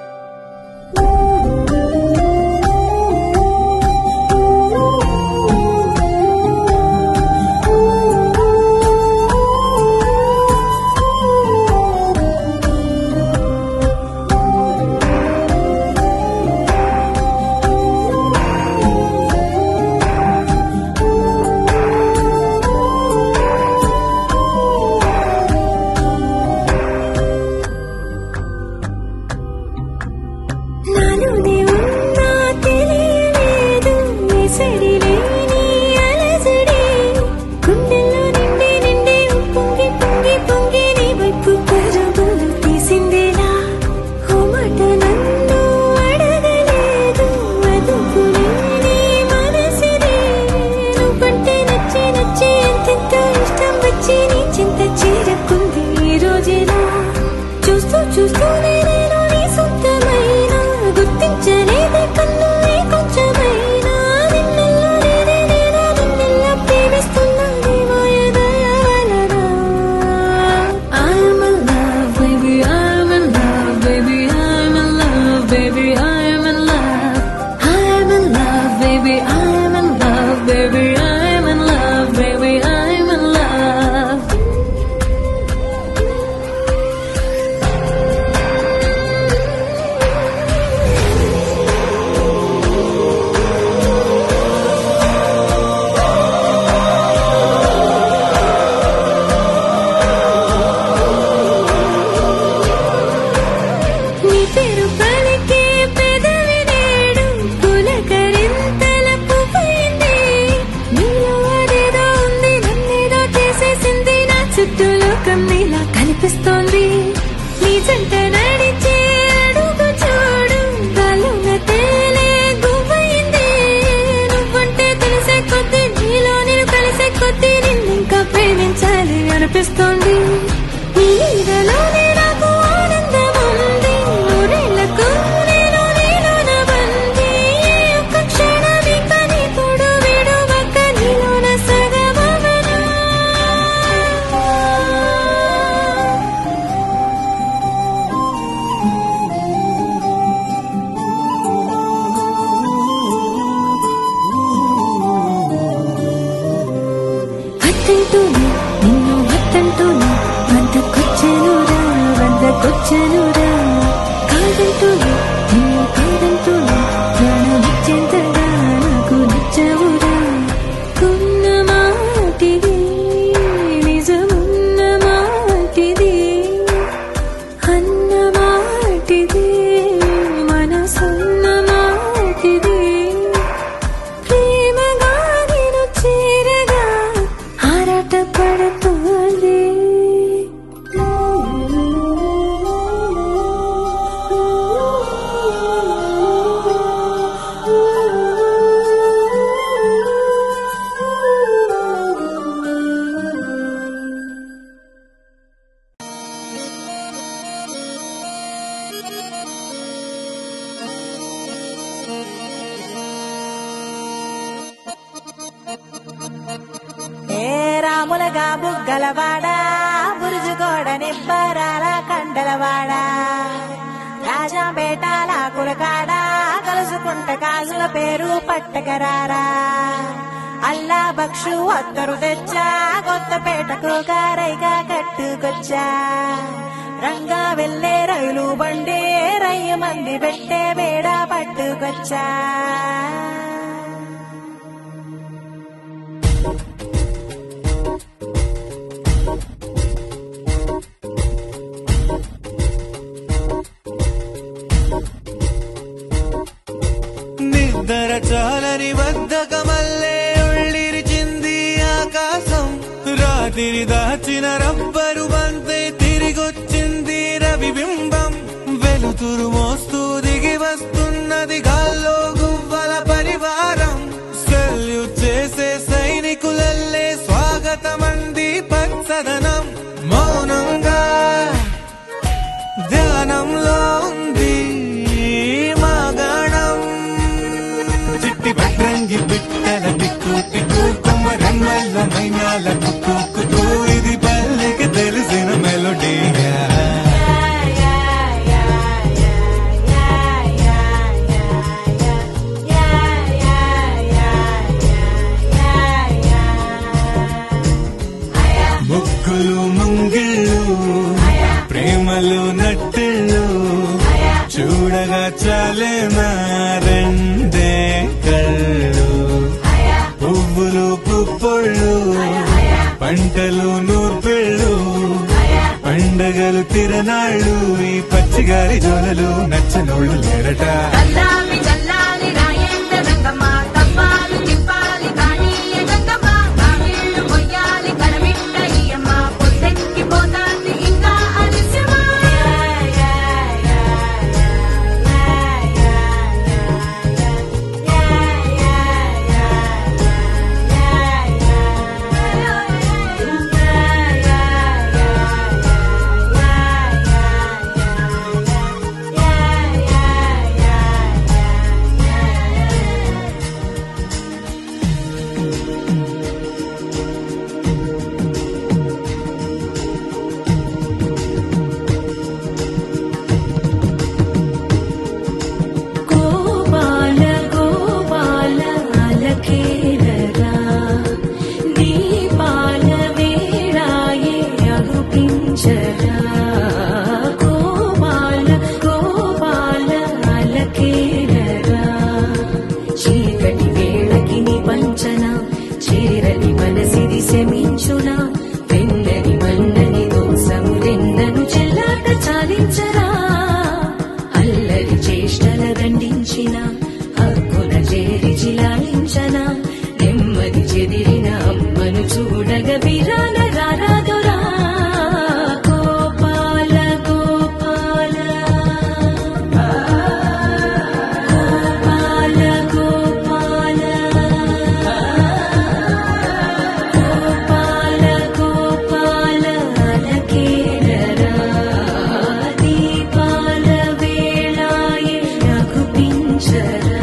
నాలోనే ఉన్నా తెలియలేదు ఎసడి లేని అలజడి గుండెల్లో నిండి నిండి పొంగి పొంగి పొంగి నీ వైపు పరుగులు తీసిందేలా ఓ మాట నన్ను అడగలేదు అదుపు లేని మనసిది నువ్వంటే నచ్చి నచ్చి ఎంతెంతో ఇష్టం వచ్చి నీ చింత చేరకుంది ఈ రోజేలా చూస్తూ చూస్తూనే నేను నీ సొంతమైన గుర్తించలేదే కన్ను నీ కొంచెమైనా నిన్నెల్లో నేనే నేను నిన్నెల్లా ప్రేమిస్తున్నా నీ మాయదయవలనా I'm in love, baby, I'm in love, baby, I'm in love, baby, I'm in love. I'm in love, baby, I'm in love, baby, I'm in love, baby, I'm in love. నీ పేరు పలికే పెదవి నేడు పులకరింతల పువ్వైంది నీలో అదేదో ఉంది నన్నేదో చేసేసింది నా చుట్టూ లోకం నీలా కనిపిస్తోంది నీ జంట నడిచే అడుగు చూడు గాలున తేలే గువ్వైంది నువ్వంటే తెలిసే కొద్దీ నీలో నేను కలిసే కొద్దీ నిన్నింకా ప్రేమించాలి అనిపిస్తోంది నీ నీడలోనే నాకు ఆనందం ఉంది నూరేళ్లకు నేను నీలోన బందీ ఏ ఒక్క క్షణం ఇక నీ తోడు విడువక నీలోన సగమవనా వద్దంటూనే నిన్ను వద్దంటూనే వద్దకొచ్చానురా వద్దకొచ్చానురా కాదంటూనే నిన్ను కాదంటూనే ప్రాణమిచ్చేంతగా నాకు నచ్చావురా ఉన్న మాటిది నిజమున్న మాటిది అన్న మాటిది మనసున్న మాటిది ప్రేమగా నేను చేరగా ఆరాట పడుతోంది ఏ రాములగా బుగ్గలవాడా బురుజుగోడ నిబ్బరాల కండలవాడా రాజాపేటాల కులకాడ కలుసుకుంట కాజుల పేరు పట్టకరారా అల్లా బక్షు అత్తరు తెచ్చా కొత్తపేటకు కారైగా కట్టుకొచ్చా రంగా వెళ్ళే రైలు బండి రయ్య మంది పెట్టే వేడ పట్టుకొచ్చా నిద్ర చాలని బద్ధకమల్లే ఉళ్ళిరిచింది ఆకాశం రాత్రి దాచిన రబ్బరు బంతే తిరిగొచ్చింది రవిబింబం వెలుతురు మోస్తూ దిగి వస్తున్నది గాల్లో గువ్వల పరివారం సెల్యూట్ చేసే సైనికులల్లే స్వాగతమంది పచ్చదనం మౌనంగా ధ్యానంలో ఉంది మా గణం చిట్టి భద్రంగి బిట్టల టిక్కు టిక్కు కొమ్మరెమ్మల మైనాల కుక్కు కుక్కు ఇది పల్లెకి తెలిసిన మెలోడీగా ముగ్గులు ముంగిళ్ళు ప్రేమలు నట్టిళ్ళు చూడగా చాలే రెండే కళ్ళు పువ్వులు పుప్పొళ్ళు పంటలు నూర్పిళ్ళు పండగలు తిరనాళ్ళు ఈ పచ్చిగారి జోలలు నచ్చనోళ్ళు లేరట చల్లాలి చల్లాలి రాయేంద్ర రంగమ్మ తప్పాలు తిప్పాలి కానీ గంగమ్మ కావిళ్ళు మొయ్యాలి కడమిట్ట ఈయమ్మ పొద్దెక్కి పోతాంది ఇంకా అలిసిమా గోపాల గోపాల అలకేరరా దీపాల వేళాయే అగుపించరా గోపాల గోపాల అలకేరరా చీకటి వేళకి నీ పంచన చేరని మనసిది శమించునా వెన్నని మన్నని దోసములెన్నను చెల్లాట చాలించరా అల్లరి చేష్టల దండించిన హక్కున చేరి చిలాలించన నెమ్మది చెదిరిన అమ్మను చూడగ విరాన రారాదురా గోపాల గోపాల గోపాల గోపాల గోపాల గోపాల అలకేరరా దీపాల వేళాయే రఘుపించరా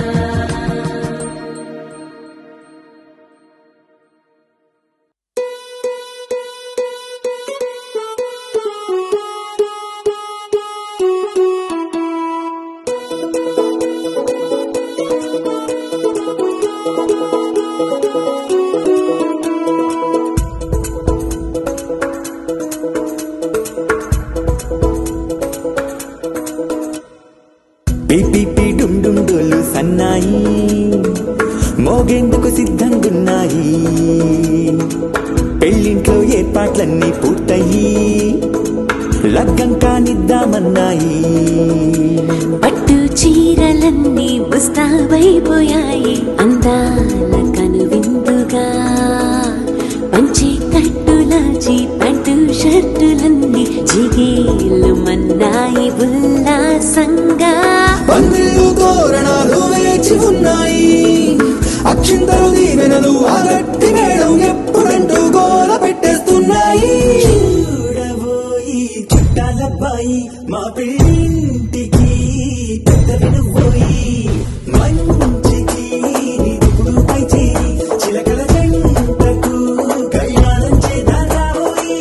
పిపిపి డుండుండోలు సన్నాయి మోగేందుకు సిద్ధంగున్నాయి పెళ్ళింట్లో ఏర్పాట్లన్నీ పూర్తయి లగ్గం కానిద్దామన్నాయి పట్టు చీరలన్నీ ముస్తాబైపోయాయి అందాల కనువిందుగా పంచి కట్టులాచి పట్టు షర్టులన్నీ జిగేలు మన్నాయి ఉల్లాసంగా పందిళ్ళు తోరణాలు వేచి ఉన్నాయి అక్షింతలు దీవెనలు ఆ గట్టి మేడం ఎప్పుడంటూ గోల పెట్టేస్తున్నాయి చూడబోయి చుట్టాలబ్బాయి మా పెళ్ళింటికి పెద్ద వినుబోయి మంచికి ఇప్పుడు పై చేయి చిలకల జంటకు కళ్యాణం చేద్దాం రాబోయి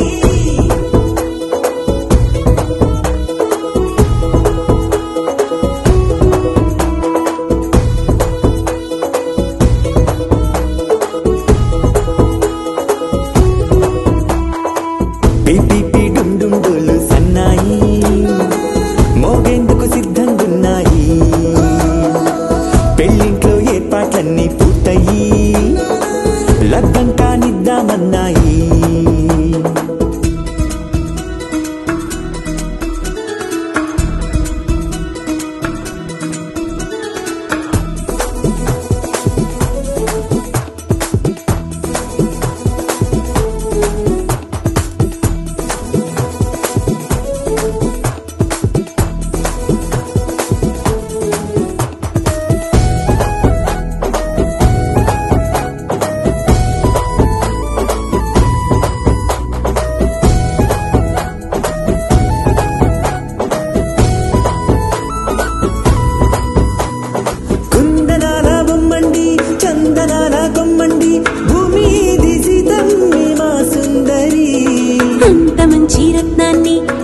పిపిపి డుండుండోలు సన్నాయి మోగేందుకు సిద్ధంగున్నాయి పెళ్ళింట్లో ఏర్పాట్లన్నీ పూర్తయి లగ్గం కానిద్దామన్నాయి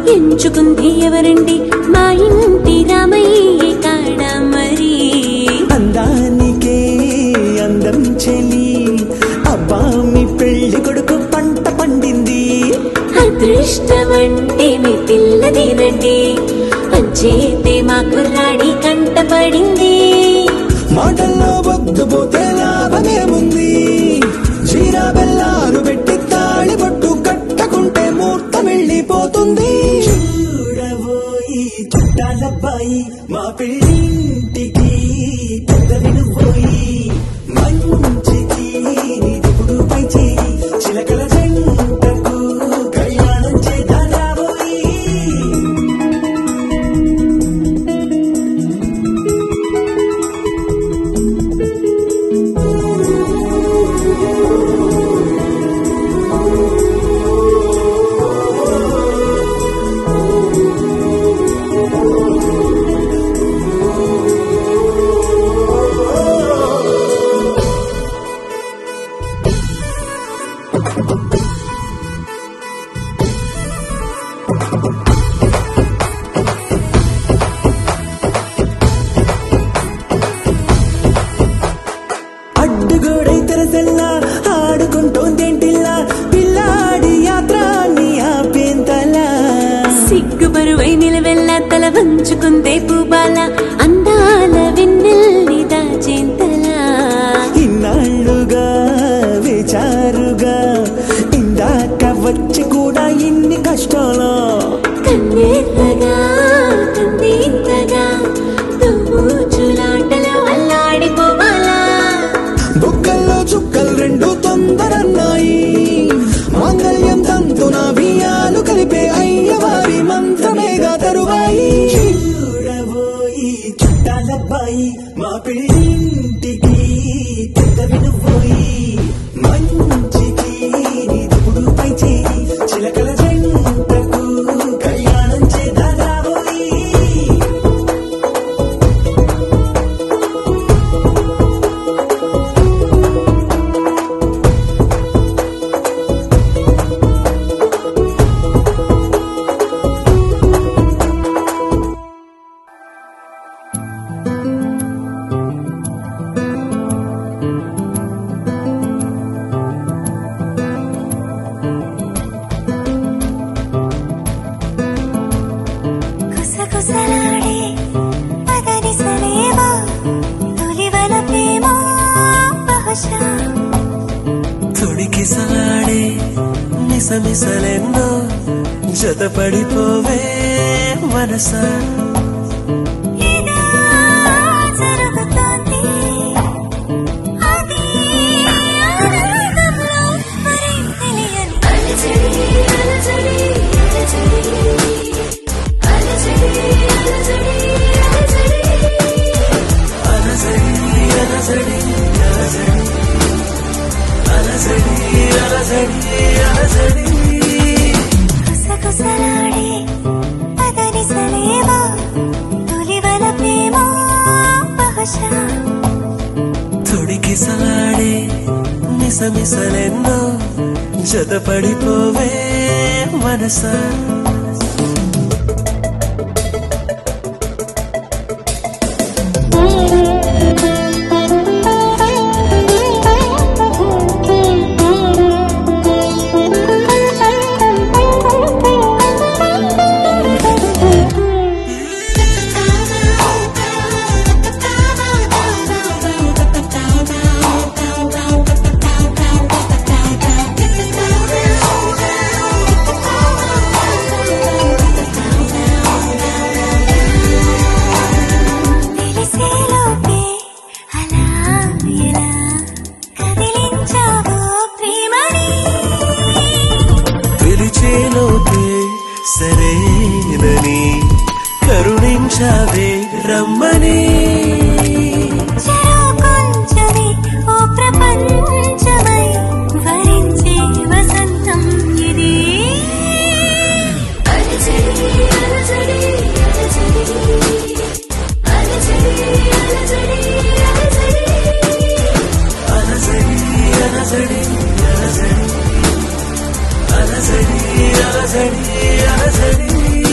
ఎంచుకుంది ఎవరండి మా ఇంటి రామయ్య కాడ మరి అందానికే అందం చెలి అబ్బా మీ పెళ్లి కొడుకు పంట పండింది అదృష్టమంటే మీ పిల్లదేనండి అంచేతే మా కుర్రాడి కంట పడింది మాటల్లో బొద్దుపోతే లాభమేముంది జీరా బెల్లాలు పెట్టి తాళి పట్టు కట్టకుంటే ముహూర్తం వెళ్ళిపోతుంది చూడబోయి చుట్టాలబ్బాయి మా పెళ్ళింటికి పెద్దవిను పోయి మంచికి నిదుపుడు పై చేయి చిలకల జంటకు కళ్యాణం చేద్దారాబోయి అడ్డుగోడై తెరసెల్లా ఆడుకుంటోందేంటిల్లా పిల్లాడి యాత్ర నీ ఆపేంతలా సిగ్గు బరువై నిలవెల్ల తల వంచుకుందే పూబాల అందాల వెన్నెల్లి దాచేంతలా ఇన్నాళ్ళుగా విచారుగా ఇందాక వచ్చి కూడా ఇన్ని కష్టాలు కన్నెత్తగా కందింతగా తుమ్ముచులాటలో అల్లాడిపోవాలా బుక్కల్లో చుక్కలు రెండు తొందరన్నాయి మాంగళ్యం తంతున బియ్యాలు కలిపే అయ్యవారి మంత్రమేగా తరువాయి చూడబోయి చుట్టాలబ్బాయి మా పెళ్ళింటికి పెద్దవిను పోయి మంచికి నిదుపుడు పై చేయి చిలకల జంటకు కళ్యాణం చేద్దారాబోయి కుసకుసలాడే పదనిసలేమో తొలివల ప్రేమ బహుశా తొడికిసలాడే మిసమిసలెన్నో జతపడిపోవే మనసా ఏదో జరుగుతోంది అది ఆనందంలో మరేం తెలియని అలజడి అలజడి అలజడి అలజడి అలజడి అలజడి అలజడి అలజడి అలజడి అలజడి అలజడి కుసకుసలాడే పదనిసలేమో తొలివల ప్రేమ బహుశా తొడికిసలాడే మిసమిసలెన్నో జతపడిపోవే మనసా తెలిసేలోపే అలా ఎలా కదిలించావో ప్రేమని పిలిచేలోపే సరేనని కరుణించావే రమ్మని చెరో కొంచెమే ఓ ప్రపంచమై వరించే వసంతం ఇది అలజడి అలజడి అలజడి అలజడి అలజడి అలజడి అలజడి అలజడి అలజడి అలజడి అలజడి అలజడి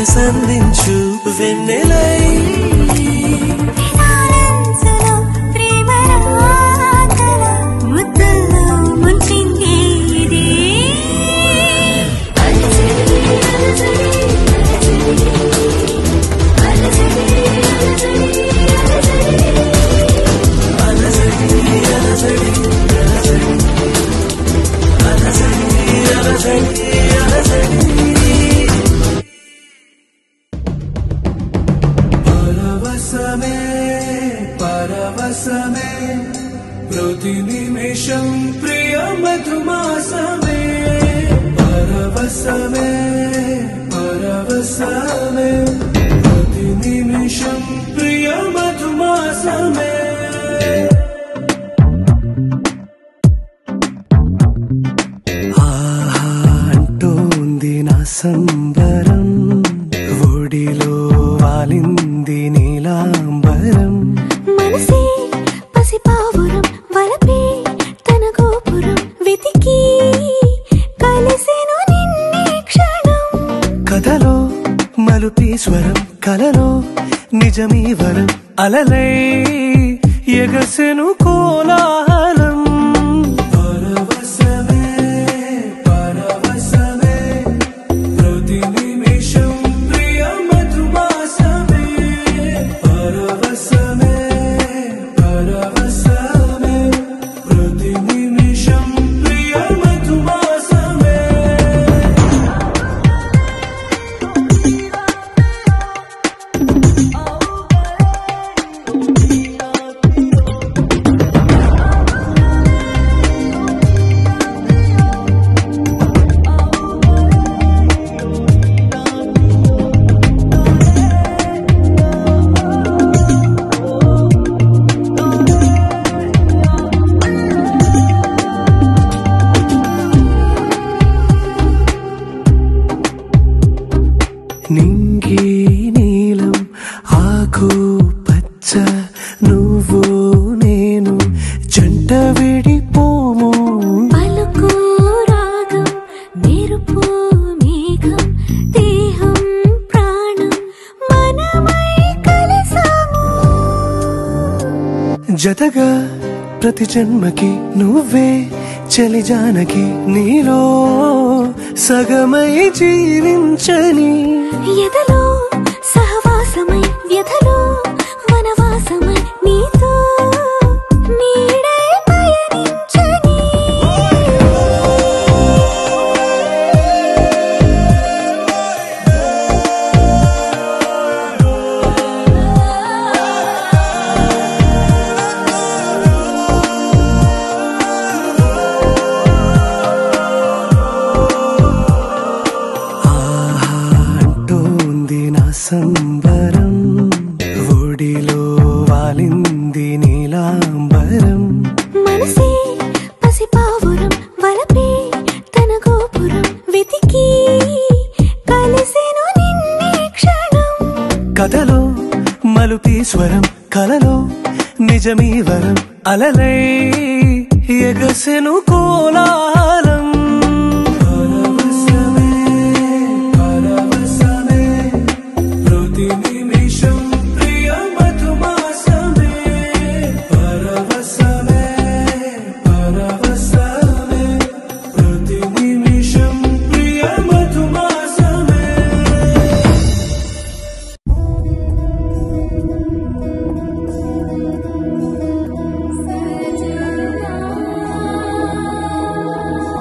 సంధించు వెన్నెలై వినాలంచులో ప్రేమ రాతల ముద్దుల్లో ముంచింది ఇది పరవశమే పరవశమే ప్రతి నిమిషం ప్రియ మధుమాసమే పరవశమే పరవశమే ప్రతి నిమిషం ప్రియ మధుమాసమే ఆహా అంటోంది నా సంబరం ఒడిలో వాలింది నీలాంబరం మనసే పసిపావురం వలపే తన గోపురం వెతికి కలిసెను నిన్నే క్షణం కథలో మలుపీశ్వరం కలలో నిజమీ వరం అలలై ఎగసెను కోలాహలం పరవశమే పరవశమే ప్రతి నిమిషం ప్రియ మధుమాసమే పరవశమే పరవశమే ప్రతి నిమిషం ప్రియ మధుమాసమే నింగి నీలం ఆకు పచ్చ నువ్వు నేను జంట విడిపోము పలుకు రాగం మెరుపు మేఘం దేహం ప్రాణం మనమై కలిసాము జతగా ప్రతి జన్మకి నువ్వే చలి జానకి నీలో సగమై జీవించని ఎదలో సహవాసమై వ్యధలో వనవాసమై నీతో నీడై పయనించని ఆహా అంటోంది నా సంబరం ఒడిలో వాలింది నీలాంబరం మనసే పసిపావురం వలపే తన గోపురం వెతికి కలిసెను నిన్నే క్షణం కథలో మలుపీశ్వరం కలలో నిజమీ వరం అలలై ఎగసెను కోలాహలం పరవశమే, పరవశమే, ప్రతి నిమిషం ప్రియ మధుమాసమే. పరవశమే, పరవశమే, ప్రతి నిమిషం ప్రియ మధుమాసమే సజనా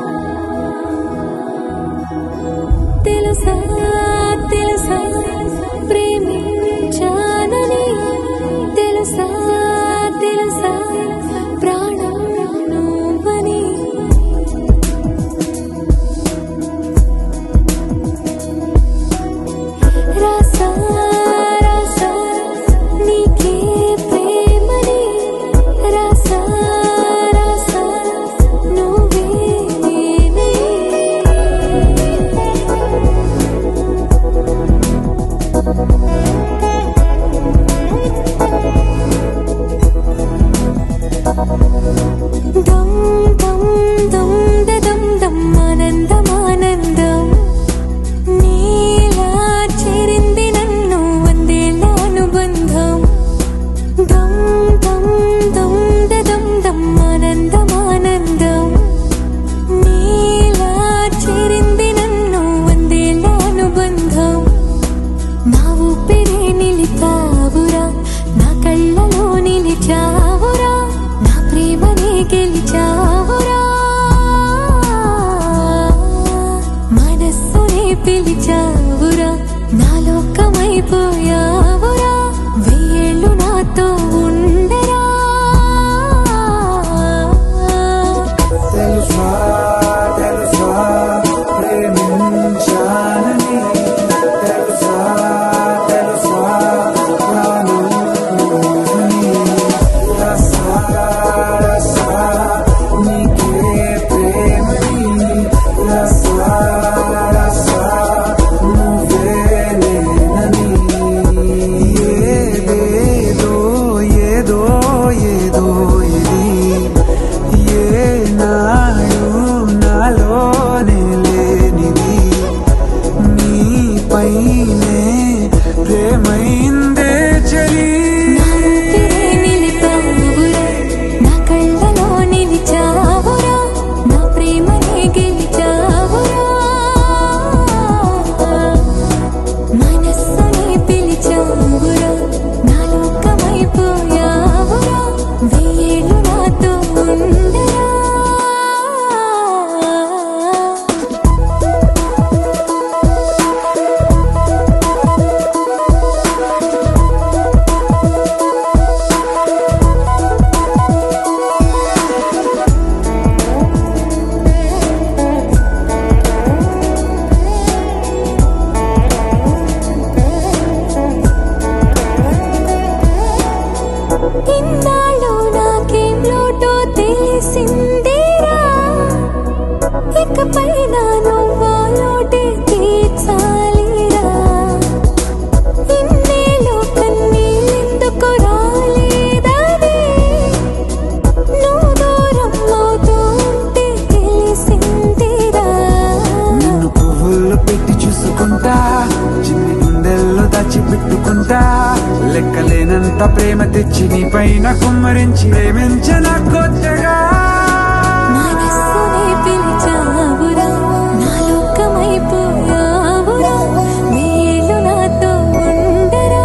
లెక్కలేనంత ప్రేమ తెచ్చి నీ పైన కుమ్మరించి ప్రేమించిన కొత్తగా మనస్సునే పిలిచావురా నా లోకమైపోయావురా నీళ్ళు నాతో ఉండరా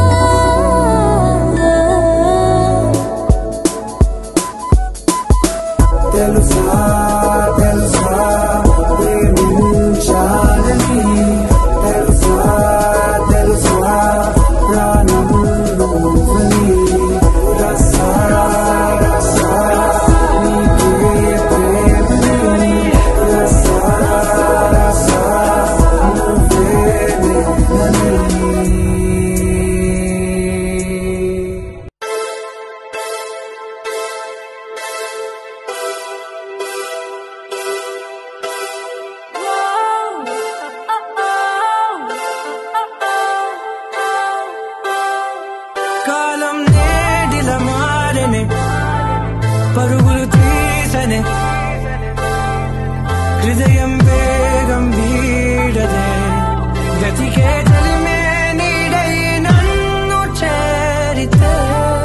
తెలుసా తెలుసా ప్రేమించాలని తెలుసా తెలుసా ప్రాణం నువ్వని రసా రసా నీకే ప్రేమని రసా రసా నువ్వే నేనని కాలం నేడిల మారనే పరుగులు తీసనే హృదయం వేగం వీడదే గతికే తలిమే నీడై నన్ను చేరితే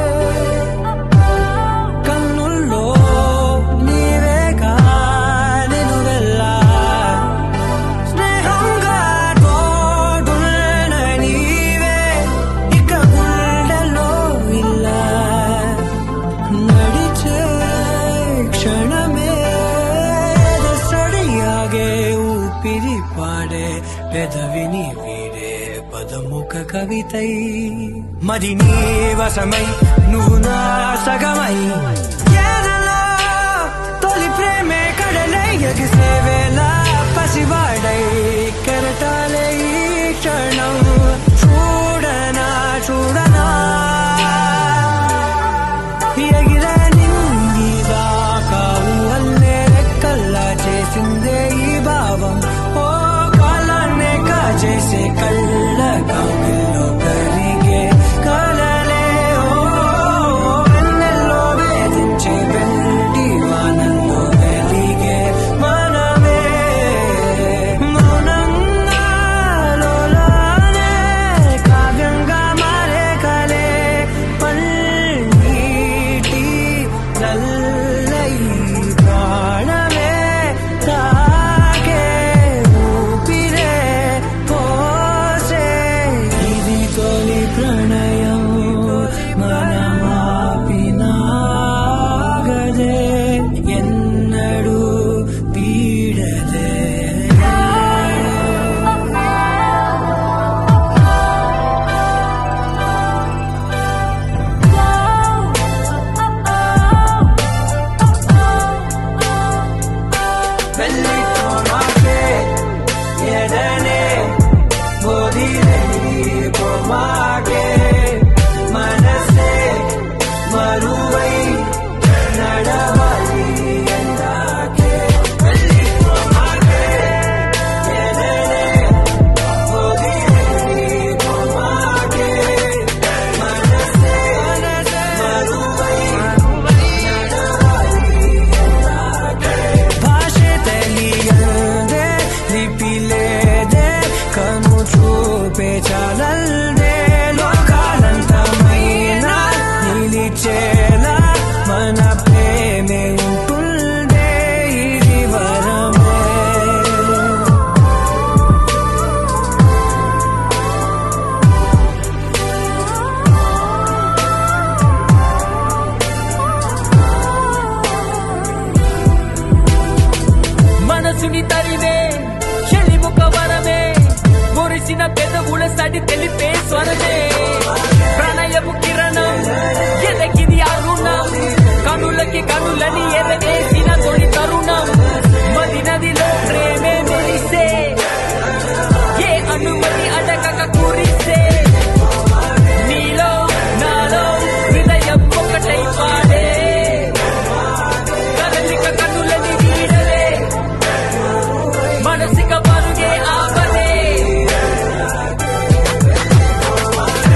కన్నుల్లో నీవేగా నిలువెల్లా స్నేహంగా తోడున్న నీవే ఇక గుండెలో ఇలా నడిచే క్షణమే సడియాగే ఊపిరి పాడే పెదవిని వీడే పదముఖ కవితై మరి నీ వశమై నువ్వు నా సగమై ఎదలో తొలి ప్రేమే కడలై ఎగిసే వేళ పసివాడై కెరటాలై ఈ క్షణం చూడనా చూడనా ఎగిరే నింగిదాకా ఊహల్లే రెక్కల్లా చేసిందే ఈ భావం ఓ కాలాన్నే కాచేసే కళ్ళ కౌగిల్లో కరిగే కలలే ఓ వెన్నెల్లో వేధించే వెండి వానల్లో వెలిగే మనమే మౌనంగా లోలానే కావ్యంగా మారే కలే పన్నీటి నల్లై ప్రాణమే తాగే ఊపిరే పోసే ఇది తొలి ప్రణయం మనమాపినాగదే ఎన్నడూ పీడదే వెళ్ళిపోమాకే ఎడనే వదిలేపోమాకే మనసే మరువై నడవాలి ఎందాకే వెళ్ళిపోమాకే ఎడనే వదిలేపోమాకే మనసే మరువై నడవాలి భాషೆ తెలియదే లిపిలేదే కను చూపే చాలల్దే లోకాలంతమైన నిలిచేలా మన ప్రేమే ఉంటుందే ఇది వరమే మనసుని తరివే చెలిముఖ వరమే మురిసిన పెదవుల సడి తెలిపే స్వరమే ప్రణయపు కిరణం ఎదగిది అరుణం కనులకి కనులని ఎదగేసిన తొలి తరుణం మది నదిలో ప్రేమే మెరిసే ఏ అనుమతి అడగక కురిసే నీలో నాలో హృదయం ఒకటై పాడే కదలిక కన్నులని వీడలే మనసిక పరుగే ఆపదే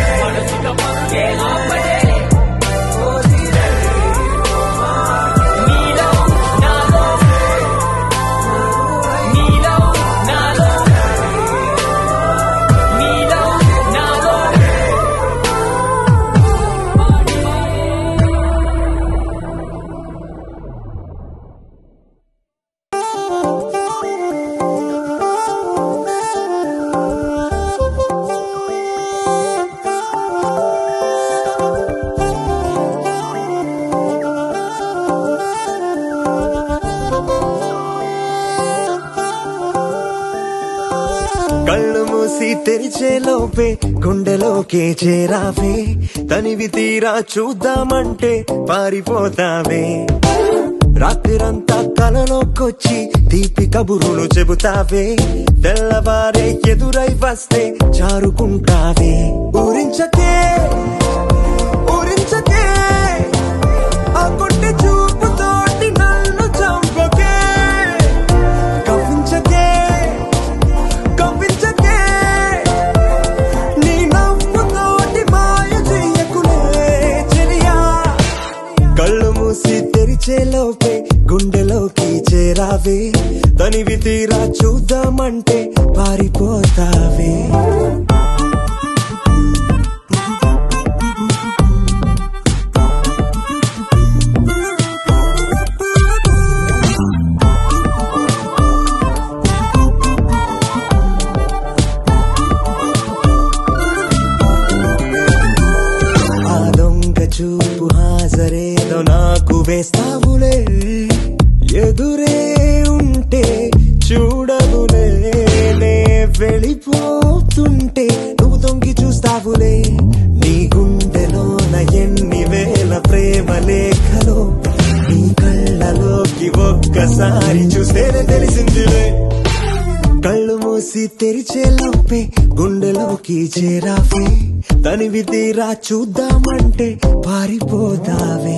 లోపే గుండెలోకే చేరావే తనివి తీరా చూద్దామంటే పారిపోతావే రాత్రిరంతా కలలోకొచ్చి తీపి కబురులు చెబుతావే తెల్లవారే ఎదురై వస్తే జారుకుంటావే ఊరించకే ఊరించకే ఆ కొట్టి చూపుతోటి నన్ను చంపకే కవ్వించకే కవ్వించకే నీ నవ్వుతోటి మాయ చెయ్యకులే చెలియా కళ్ళు మూసి తెరిచే లోపే గుండెలోకి చేరావే తనివి తీరా చూద్దామంటే పారిపోతావే ఆ దొంగ చూపు హాజరేదో నాకు వేస్తావులే ఎదురే ఉంటే చూడవులే నే వెళ్ళిపోతుంటే నువ్వు తొంగి చూస్తావులే నీ గుండెలోన ఎన్ని వేల ప్రేమ లేఖలో నీ కళ్ళలోకి ఒక్కసారి చూస్తేనే తెలిసిందిలే కళ్ళు మూసి తెరిచే లోపే గుండెలోకి చేరావే తనివి తీరా చూద్దామంటే పారిపోతావే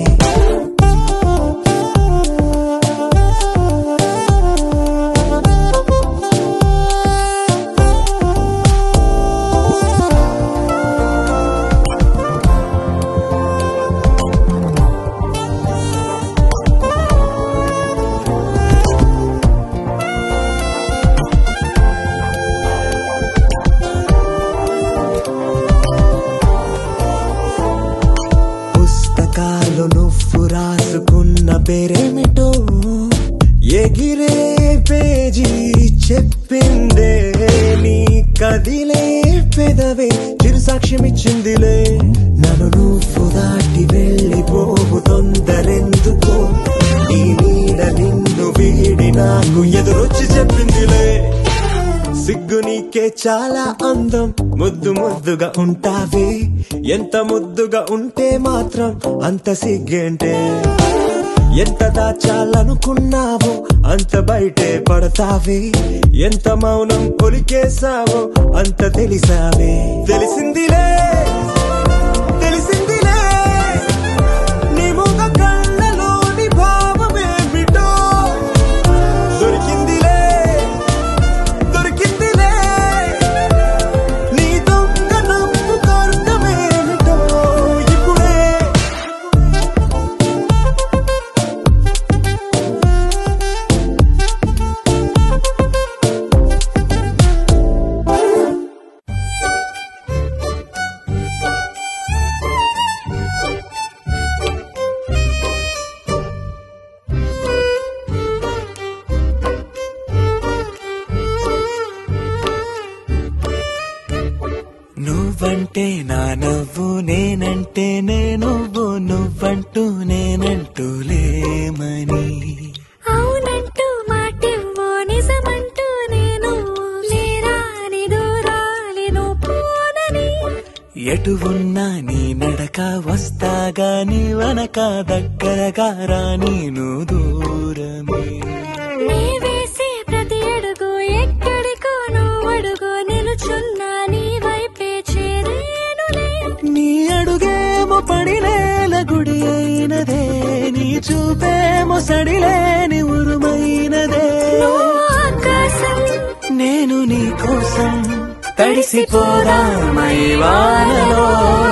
పుస్తకాలు నువ్వు రాసుకున్న పేరేమిటో ఎగిరే పేజీ చెప్పిందే నీ కదిలే పెదవే చిరు సాక్ష్యమిచ్చిందిలే నన్ను నువ్వు దాటి వెళ్ళిపోవు తొందరెందుకో నీ నీడ నిన్ను వీడి నాకు ఎదురొచ్చి చెప్పిందిలే సిగ్గు నీకే చాలా అందం ముద్దు ముద్దుగా ఉంటావే ఎంత ముద్దుగా ఉంటే మాత్రం అంత సిగ్గేంటే ఎంత దాచాలనుకున్నావో అంత బయటే పడతావే ఎంత మౌనం పొలికేసావో అంత తెలిసావే తెలిసిందిలే తెలిసిందిలే నీ ముఖ కళ్ళలోని భావమేమిటో దొరికిందిలే దొరికిందిలే నీ దొంగ నవ్వు కారణమేమిటో ఇప్పుడే నువ్వంటే నా నవ్వు నేనంటే నే నువ్వు నువ్వంటూ నేనంటూ లేమని అవునంటూ మాటివ్వు నిజమంటూ నేను లేరాని దూరాలి పోదని ఎటు ఉన్నా నీ నడక వస్తాగా నీ వనక దగ్గరగా రాని నువ్వు దూరమే నీ వేసే ప్రతి అడుగు ఎక్కడికో నువ్వు అడుగు నిలుచున్నా నీ వైపే చేరేనులే నీ అడుగేమో పడిలేల గుడి అయినదే నీ చూపేమో సడిలేని ఉరుమైనదే నువ్వు ఆకాశం నేను నీ కోసం తడిసిపోదా మై వానలో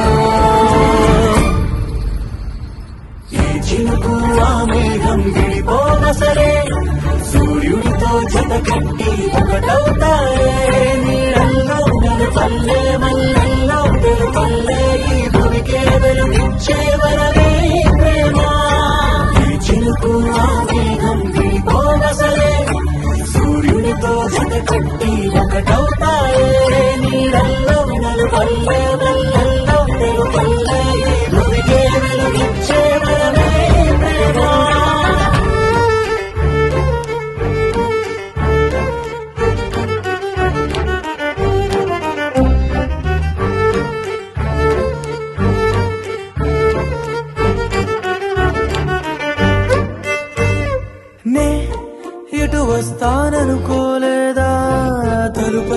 ఏ చినుకు ఆ మేఘం విడిపోన సరే సూర్యుడితో జత కట్టి ఒకటవుతారే నీళ్ళల్లో పల్లె మల్లెల్లో పల్లె ఈ భూమికే వెలుగిచ్చే వరమే ప్రేమ ఈ చినుకు ఆ మేఘం విడిపోన సరే సూర్యుడితో జత కట్టి ఒకటవుతాయే నీళ్ళల్లో పల్లె మల్లెల్లో పల్లె ఈ భూమికే వెలుగిచ్చే వరమే ప్రేమ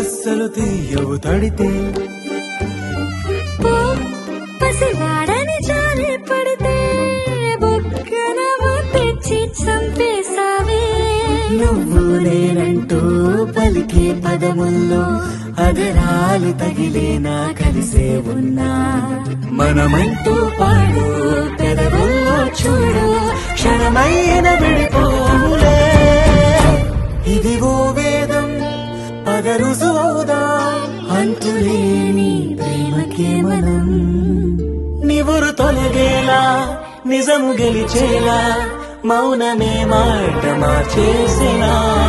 అస్సలు తీయవు తడితే పో పసివాడని జారి పడితే బొక్కన తెచ్చి చంపేశావే నువ్వు నేనంటూ పలికే పదముల్లో అదరాలు తగిలేనా కలిసే ఉన్నా మనమంటూ పాడు పెదవుల్లో చూడు క్షణమైన విడిపోలే ఇది ఓ వేదం పదరుసు అవుదా అంతులేని ప్రేమకే మనం నివురు తొలగేలా నిజము గెలిచేలా మౌనమే మాట మార్చేసినా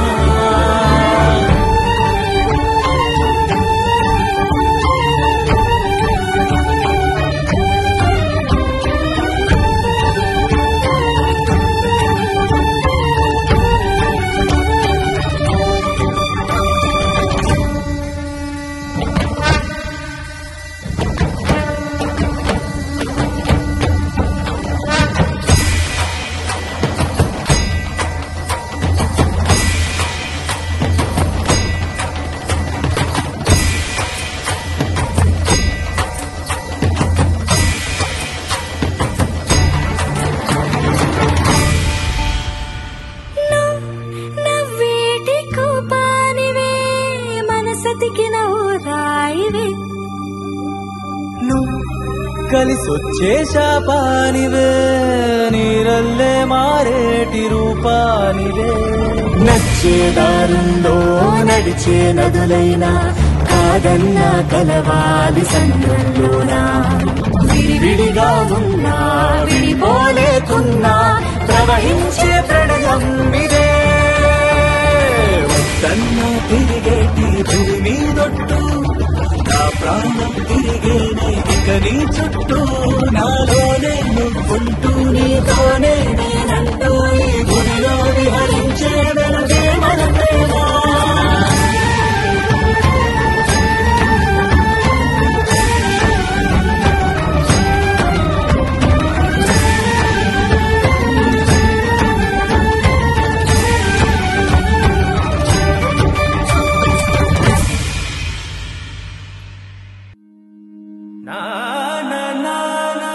నవ్వేటి కోపానివే మనసతికి నవ్వురాయివే నువ్వు కలిసొచ్చే శాపానివే నీరల్లే మారేటి రూపానివే నచ్చే దారుల్లో నడిచే నదులైనా కాదన్నా కలవాలి సంద్రంలోనా విడివిడిగా ఉన్నా విడిపోలేకున్నా ప్రవహించే ప్రణయం ఇదే వద్దన్నా తిరిగేటి భూమి మీదొట్టు నా ప్రాణం తిరిగేనే ఇక నీ చుట్టూ నాలోనే నువ్వుంటూ నీతోనే నేనంటూ ఈ గుడిలో విహరించే వెనకే మన ప్రేమ నా నా నా నా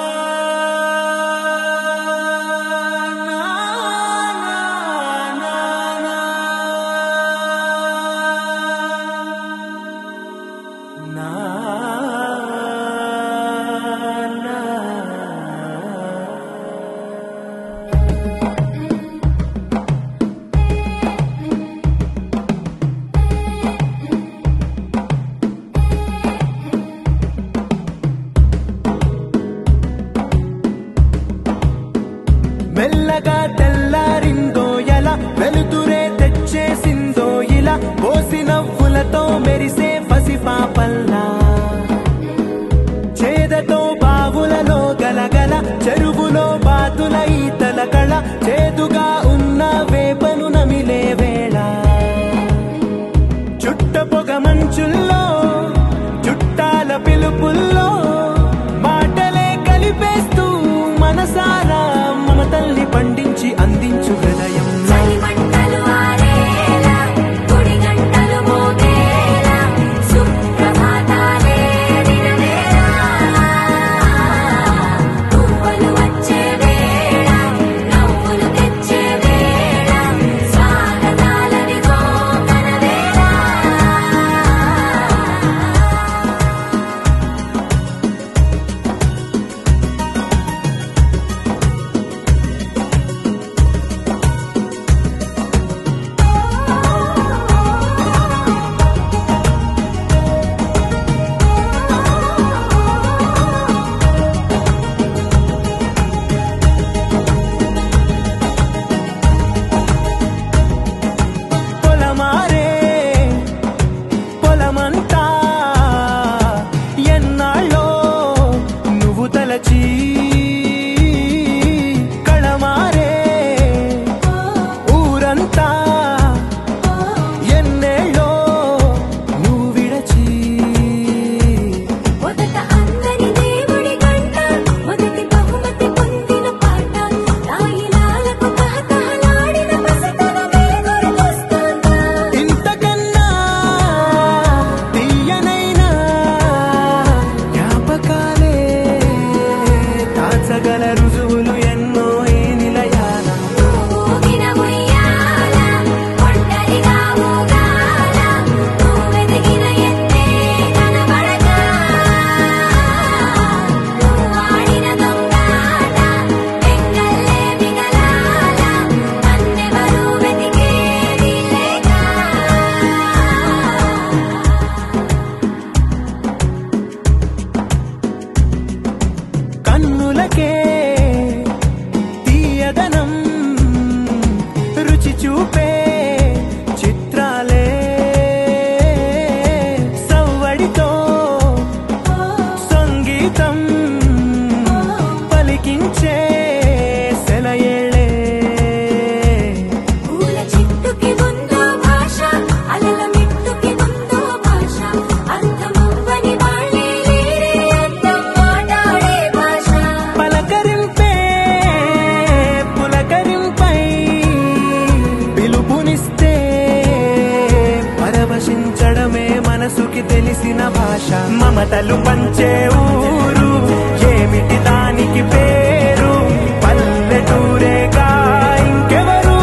గీతం పలికించే సెలయేళే పూల చెట్టుకి ఉందో భాష అలల మిట్టుకి ఉందో భాష అర్థమవ్వని వాళ్ళే లేరే అర్థం మాట్లాడే భాష పలకరింపే పులకరింపై పిలుపునిస్తే పరవశించడమే మనసుకి తెలిసిన భాష మమతలు పంచే ఊరు ఏమిటి దానికి పేరు పల్లెటూరేగా ఇంకెవరు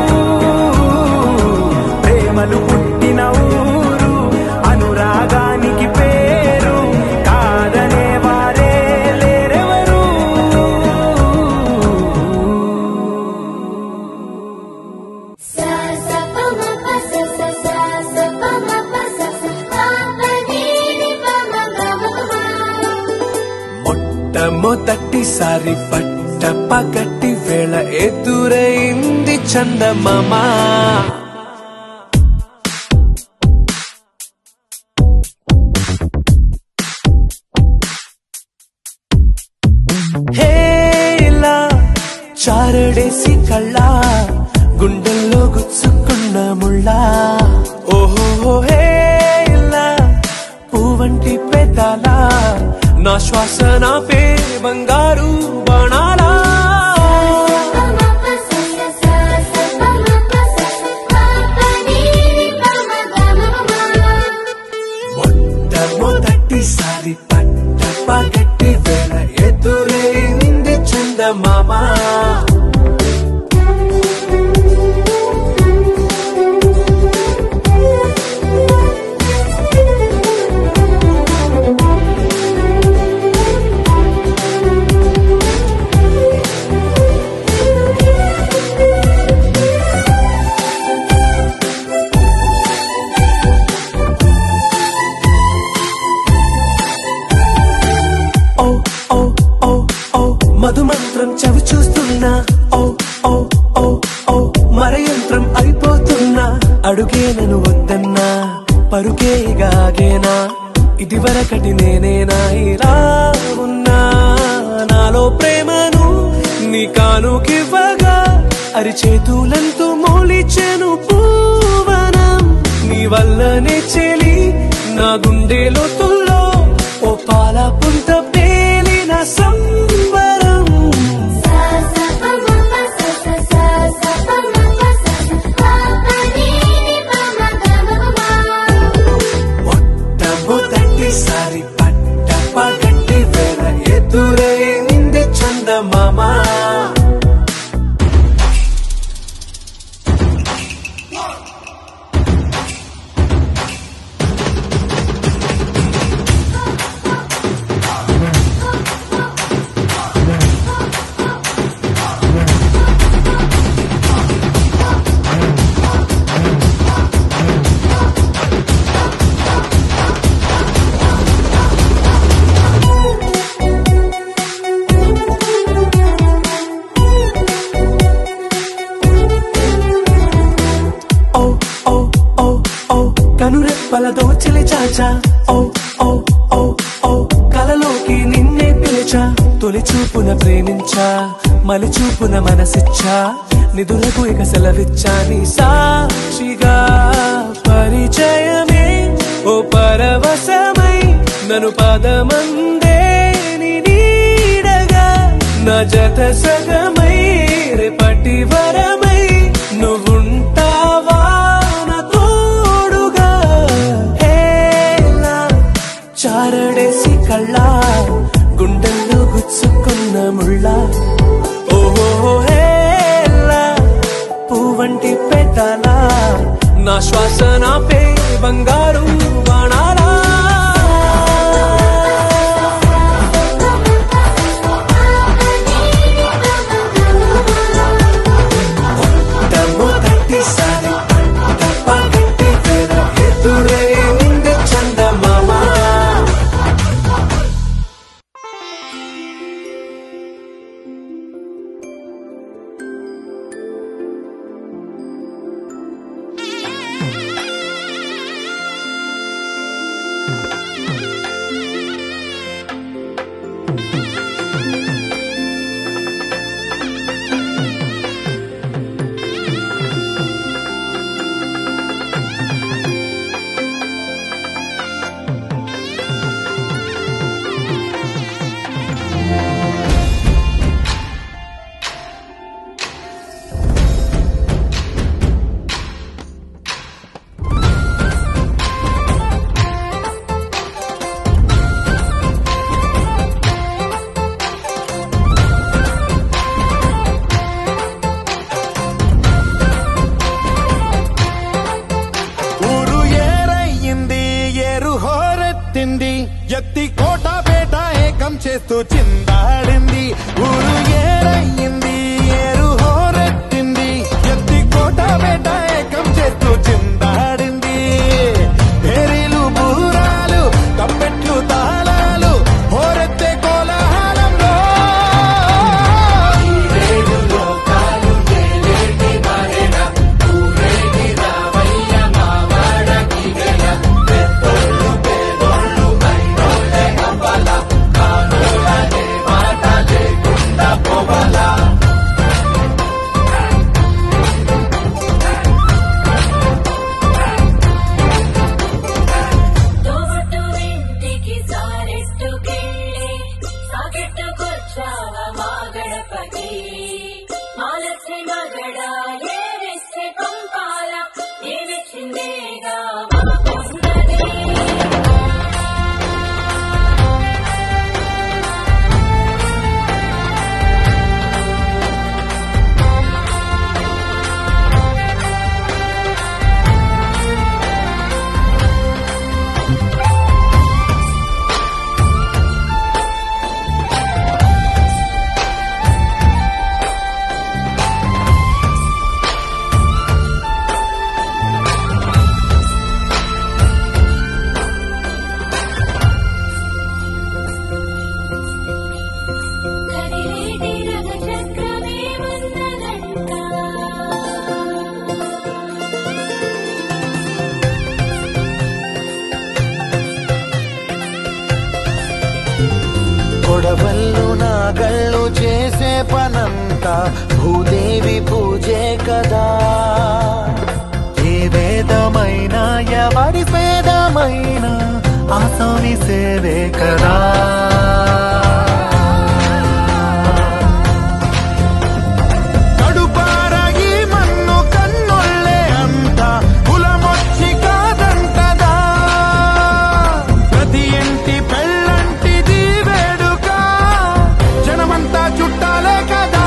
ప్రేమలు పుట్టిన ఊరు అనురాగానికి పేరు కాదనే వారే లేరెవరు సా స ప మ ప స స సా స ప మ ప స స ప ప ని ని ప మ గ మ ప మ మొట్టమొదటిసారి పట్ట పగటి వేళ ఎదురైంది చందమామ హే ఇలా చారడేసి కళ్ళ గుండెల్లో గుచ్చుకున్న ముళ్ళ ఓహో హే ఇలా పువ్వంటి పెదాల నా శ్వాస నా పే బంగారు బాణాలా ప మ ప స స సా స ప మ ప స స ప ప ని ని ప మ గ మ ప మ మొట్టమొదటిసారి పట్ట పగటి వేళ ఎదురైంది చందమామ ఓ ఓ ఓ ఓ మధుమంత్రం చవి చూస్తున్నా ఓ ఓ ఓ ఓ మరయంత్రం అయిపోతున్నా అడుగే నన్ను వద్దన్నా పరుకేగాగేనా ఇది వరకటి నేనేనా ఇలా ఉన్నా నాలో ప్రేమను నీ కానుకివ్వగా అరిచేతులంతో మోలిచెను పూవనం నీ వల్లనే చెలి నా గుండె లోతుల్లో ఓ పాల పుంత పేలిన సంబరం సా స ప మ ప స స సా స ప మ ప స స ప ప ని ని ప మ గ మ ప మ మొట్టమొదటిసారి పట్ట పగటి వేళ ఎదురైంది చందమామ ఓ ఓ ఓ ఓ కనురెప్పల దోచలి చాచా ఓ ఓ ఓ ఓ కలలోకి నిన్నే పిలిచా తొలి చూపున ప్రేమించా మలి చూపున మనసిచ్చా నిధులకు ఇక సెలవిచ్చా నీ సాక్షిగా పరిచయమే ఓ పరవశమై నన్ను పదమందే నీ నీడగా నా జత సగమై రేపటి వరమై నువ్వుంటావా నా తోడుగా హేలా చారడేసి కళ్ళ గుండెల్లో గుచ్చుకున్న ముళ్ళ ఓహో హేలా పువ్వంటి పెట్టాల నా శ్వాస నా పే బంగారు బాణాలా మొట్టమొదటిసారి పట్ట పగటి వేళ ఎదురైంది చందమామ ఏకం చేస్తూ చిందాడింది ఊరు ఏరయ్యింది ఏరు హోరెత్తింది ఎత్తి కోట వేట ఏకం చేస్తూ చిందాడింది పేరీలు బూరాలు తప్పెట్లు తాళాలు హోరెత్తే కోలాహలంలో తోబట్టు ఇంటికి సారెట్టుకెళ్ళి సాకెట్టుకొచ్చావ మా గడపకి మాలక్ష్మి మగడ ఏరిస్తే పంపాల ఏమిచ్చిందేగా మా పొందది కదిలేటి రథచక్రమే ఉన్నదంట కొడవళ్ళు నాగళ్ళు చేసే పనంతా భూదేవి పూజే కదా ఏ వేదమైనా ఎవరి పేదమైనా ఆసాని సేవే కదా కడుపార ఈ మన్ను కన్నుళ్ళే అంతా కులమొచ్చి కాదంటదా ప్రతి ఇంటి పెళ్ళంటిది వేడుక జనమంతా చుట్టాలే కదా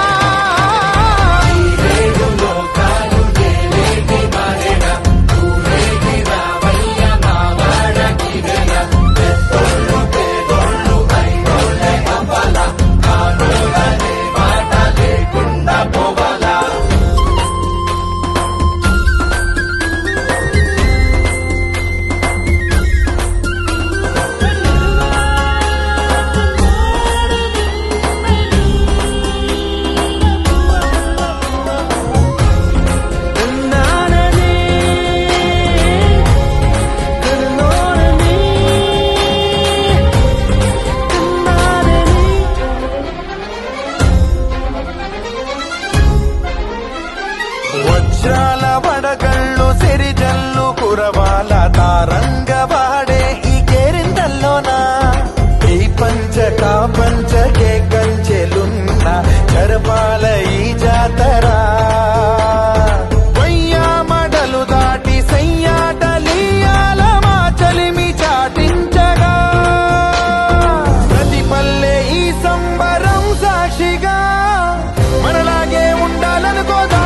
వజ్రాల వడగళ్ళు సిరిజల్లు కురవాల తారంగ వాడే ఈ కేరింతల్లోనా ఈ పంచ కాపంచకే కంచెలున్న జరపాల ఈ జాతరా వయ్యామడలు దాటి సయ్యాటలీయాల మా చలిమి చాటించగా ప్రతి పల్లె ఈ సంబరం సాక్షిగా మనలాగే ఉండాలనుకోదా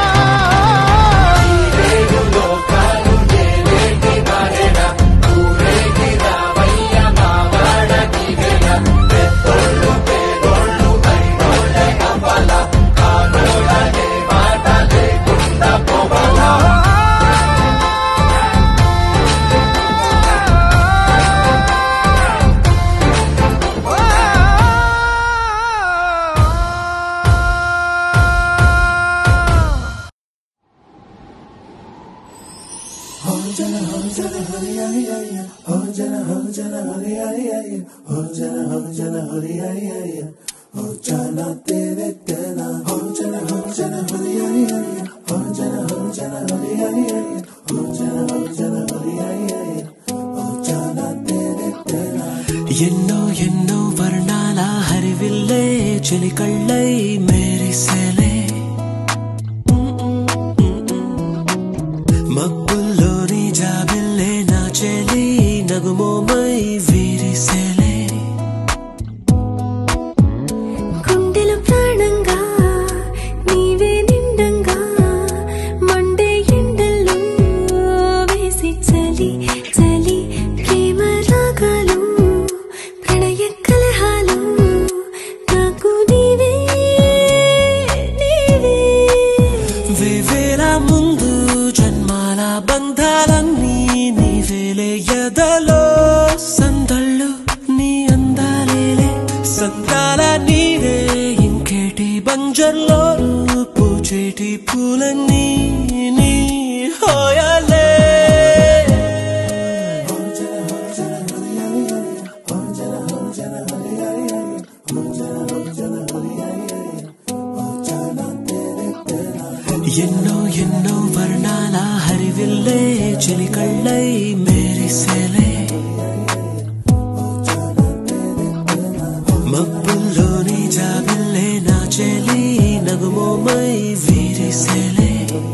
ఎన్నో ఎన్నో వర్ణాల హరివిల్లే చెలికళ్ళై మేరిసేలే మబ్బుల్లోని జాబిల్లే నా చెలి నగుమోమై వీరిసేలే గుండెల ప్రాణంగా నీవే నిండంగా మండే ఎండల్లో వేసి చలి చలి ప్రేమ రాగాలు ప్రణయ కల సంద్రాల నీరే ఇంకేటి బంజర్లో పూచేటి పూలన్నీ నీ హోయాలే ఎన్నో ఎన్నో వర్ణాల హరివిల్లే చిలికళ్ళై మేరిసేలే మబ్బుల్లోని జాబిల్లే నా చెలి నగుమోమై వీరిసేలే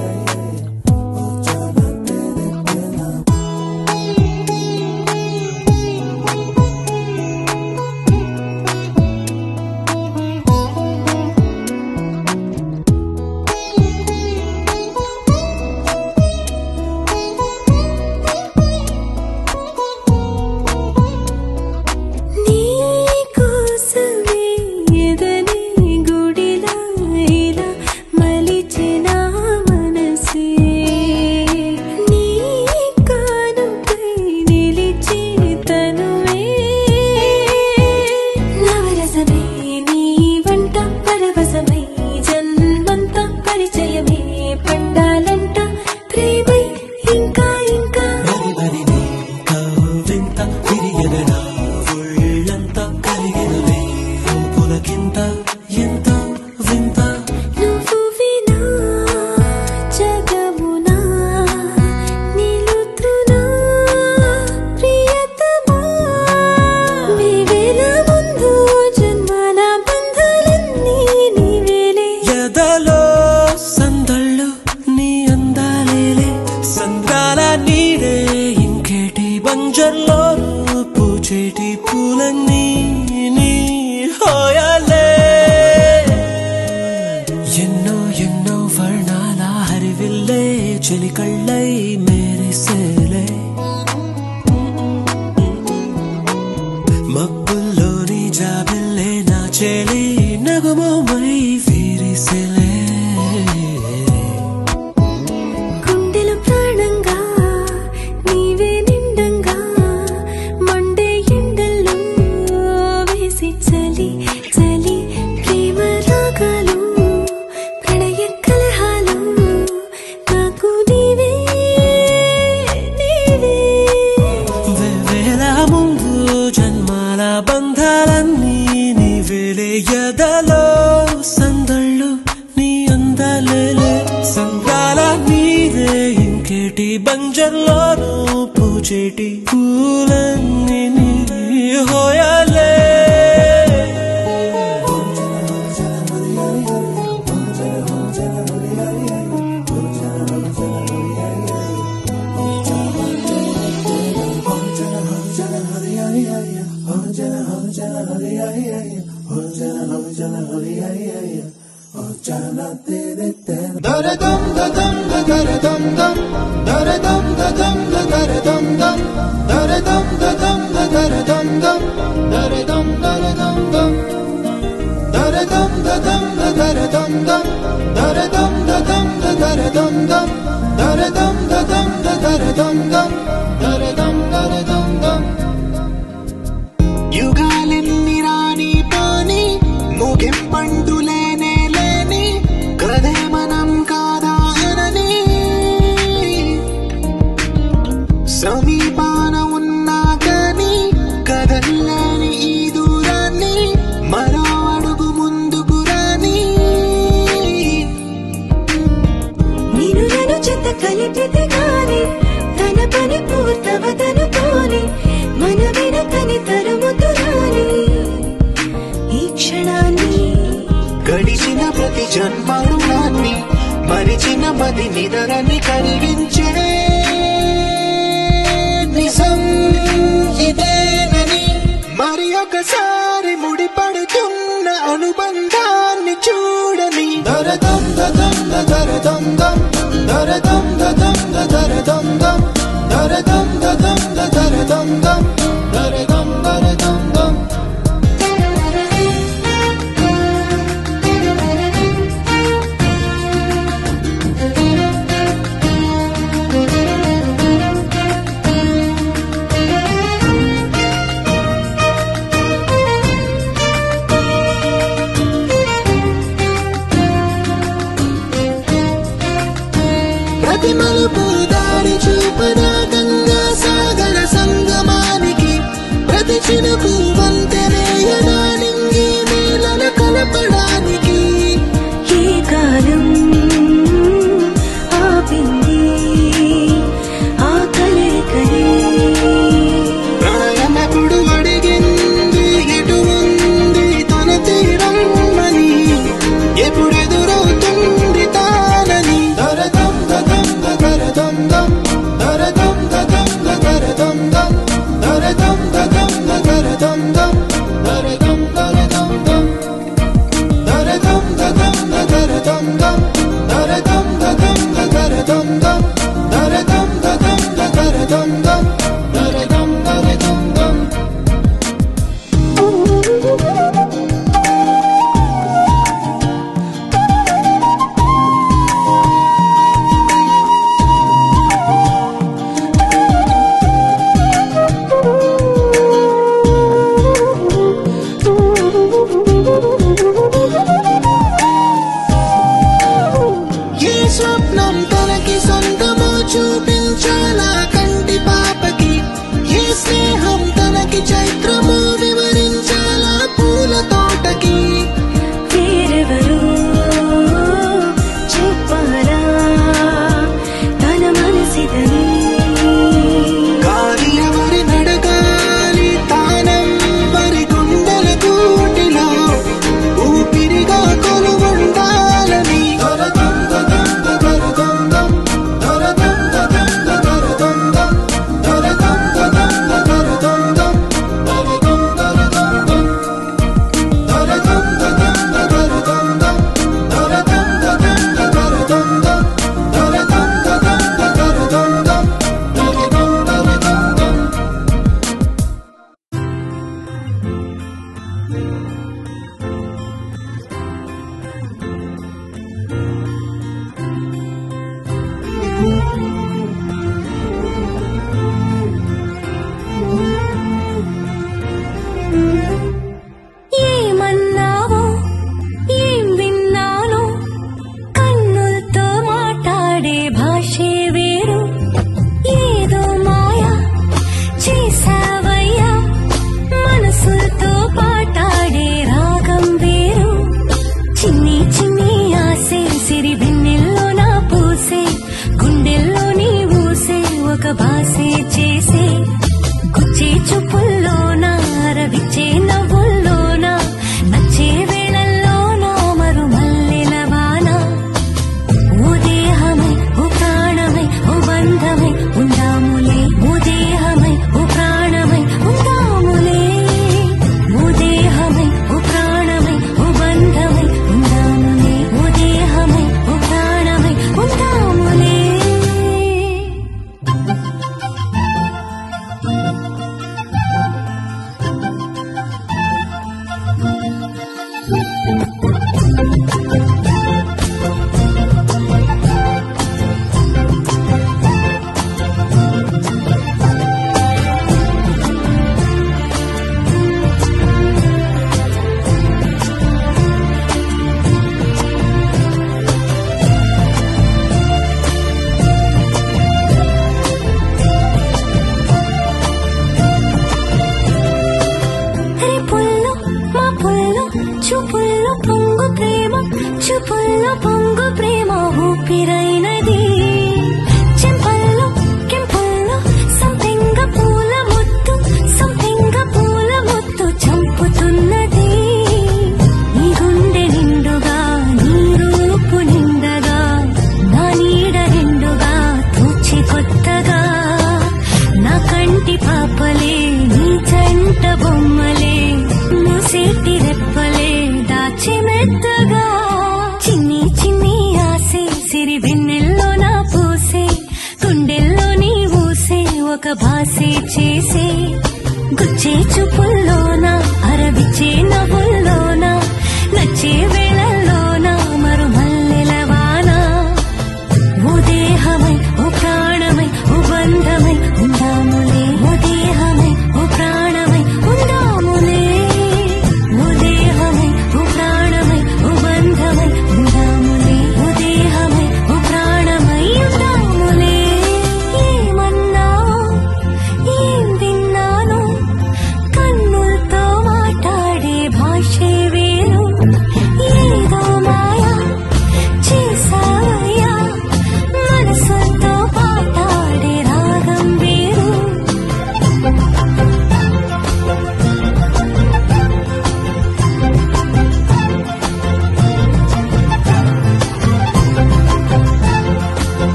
నీ కోసమే ఎదనే గుడిలా ఇలా మలిచిన మనసే నీ కానుకై నిలిచి తనువే నవరసమే నీ వంట పరవశమై జన్మంతా పరిచయమే పండాలంట ప్రేమై ఇంకా ఇంకా మరి మరి నీ కవ్వింత తిరియగనా ఒళ్ళంతా కలిగినవే పులకింత ఎంత వింత నువ్వు వినా జగమునా నిలుతునా ప్రియతమా వేవేల ముందు జన్మల బంధాలన్నీ నీవేలే ఎదలో సందళ్ళు నీ అందాలేలే సంద్రాల నీడే ఇంకేటి బంజర్లో పూచేటి పూలన్నీ నీ హోయాలే ఎన్నో ఎన్నో వర్ణాల హరివిల్లే చెలికళ్ళై మేరిసేలే మబ్బుల్లోని జాబిల్లే నా చెలి నగుమోమై వీరిసేలే గుండెల ప్రాణంగా నీవే నిండంగా మండే ఎండల్లో వేసి చలి చలి ప్రేమ రాగాలు ప్రణయ కలహాలు నాకు నీవే నీవే వేవేల ముందు జన్మాల బంధాలన్నీ నీవేలే ఎదలో సందళ్ళు నీ అందాలేలే సంద్రాల నీరే ఇంకేటి బంజర్లోనూ పూచేటి పూలన్నీ నీ హోయాలే దరదం దదం దరదం దం దరదం దదం దరదం దం దరదం దదం దరదం దం దరదం దరదం దం దరదం దదం దరదం దం దరదం దదం దరదం దం దరదం దదం దరదం దం దరదం దరదం దం యుగాలెన్ని రాని పాని ముగింపండు లేనే లేని కదే మనం కాదా అనని సమీపాన ఉన్నా కానీ కదల్లని ఈ దూరాన్ని మరో అడుగు ముందుకు రాని నేను నన్ను చెత్త కలిపితే గాని తన పని పూర్తవదనుకోని మన వెనకని తరుముతురాని ఈ క్షణాన్ని గడిచిన ప్రతి జన్మరుణాన్ని మరిచిన మది నిదరని కలిగించే నిజం ఇదేనని మరి ఒకసారి ముడిపడుతున్న అనుబంధాన్ని చూడని దరదం దదం దరదం దం దరదం దదం దరదం దం దరదం దదం దరదం దం దరదం దరదం దం నీ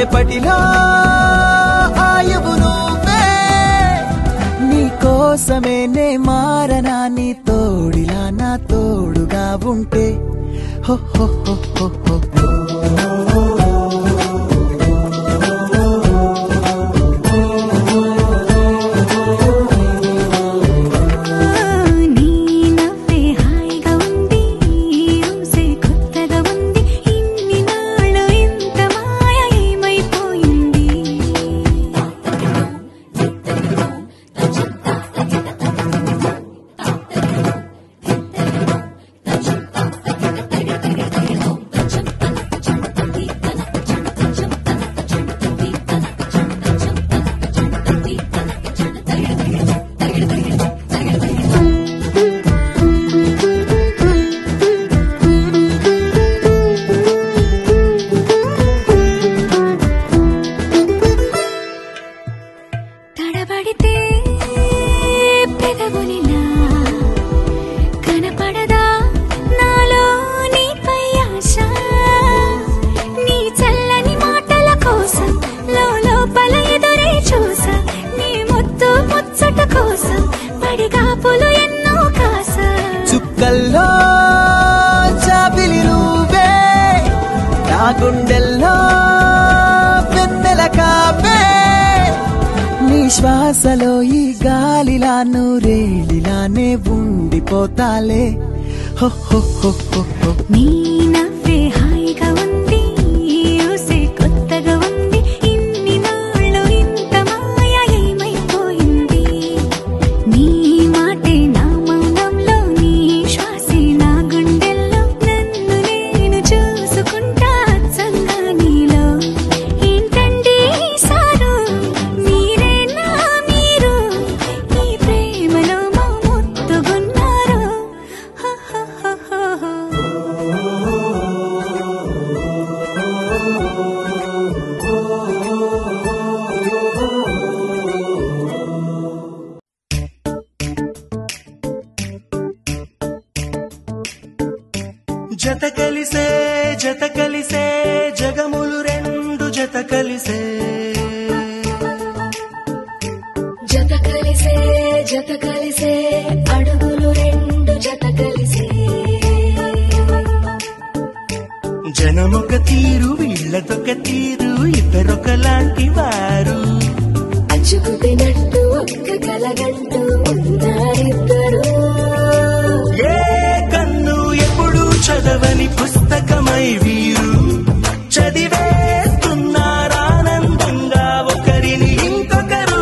రేపటిలో ఆయువు నువ్వే నీ కోసమే నే మారనా నీ తోడిలా నా తోడుగా ఉంటే హో హో హో హో హో నీ నవ్వే హాయిగా ఉంది ఊసే కొత్తగా ఉంది ఇన్ని నాళ్ళు ఇంత మాయ ఏమైపోయింది తడబడితే పెదవులిలా కనపడదా నాలో నీపై ఆశ నీ చల్లని మాటల కోసం లోపల ఎదురే చూసా నీ ముద్దు ముచ్చట కోసం పడిగాపులు ఎన్నో కాసా చుక్కల్లో చాపిలి నువ్వే నా గుండెల్లో వెన్నెల కాపే నీ శ్వాసలో ఈ గాలిలా నూరేలిలానే ఉండిపోతాలే హో హో హో హో హో నీ నవ్వే హాయిగా ఉంది ఊసే కొత్తగా ఉంది ఇన్ని నాళ్ళు ఇంత మాయ ఏమైపోయింది నీ మాటే నా మౌనంలో నీ శ్వాసే నా గుండెల్లో నన్ను నేను చూసుకుంటా అచ్చంగా నీలో ఏంటండి సారు మీరే నా మీరు ఈ ప్రేమలో మా ముత్తుగున్నారు హో హో హో హో హో జత కలిసే జత కలిసే జగములు రెండు జత కలిసే జత కలిసే జత కలిసే అడుగులు రెండు జత కలిసే జనమొక తీరు వీళ్ళదొక తీరు ఇద్దరొకలాంటి వారు అచ్చుకు తినట్టు ఒక్క కలగంటూ ఉన్నారిద్దరు ఏ కన్ను ఎప్పుడు చదవని పుస్తకమై వీరు చదివేస్తున్నారానందంగా ఒకరిని ఇంకొకరు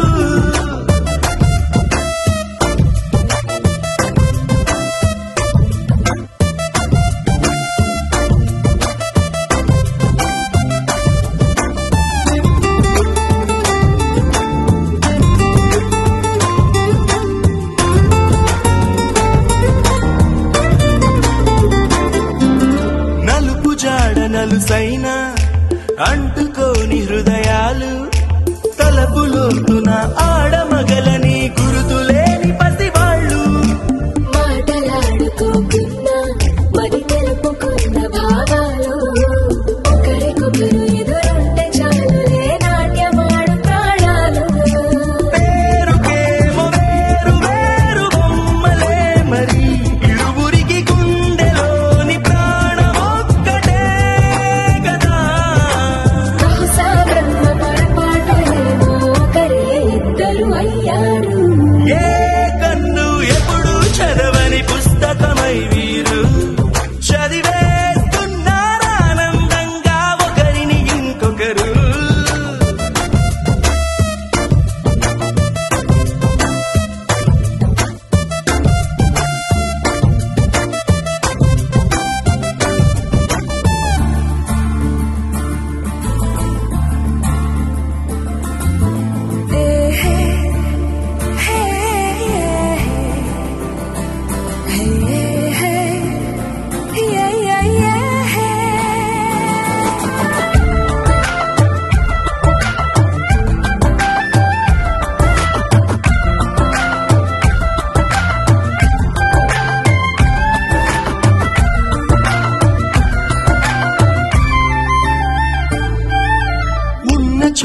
నలుపు జాడ నలుసైన అంటుకోని హృదయాలు తలపులోతున ఆడమగలని గురుతులేని పసివాళ్ళు మాటలాడుకోకున్నా మరి తెలుపుకున్న భావాలు ఒకరికొకరు ఎదురుంటే చాలులే నాట్యమాడు ప్రాణాలు పేరుకేమో వేరు వేరు బొమ్మలే మరి ఇరువురికి గుండెలోని ప్రాణమొక్కటే కదా బహుశా బ్రహ్మ పొరపాటులేమో ఒకరే ఇద్దరు అయ్యారు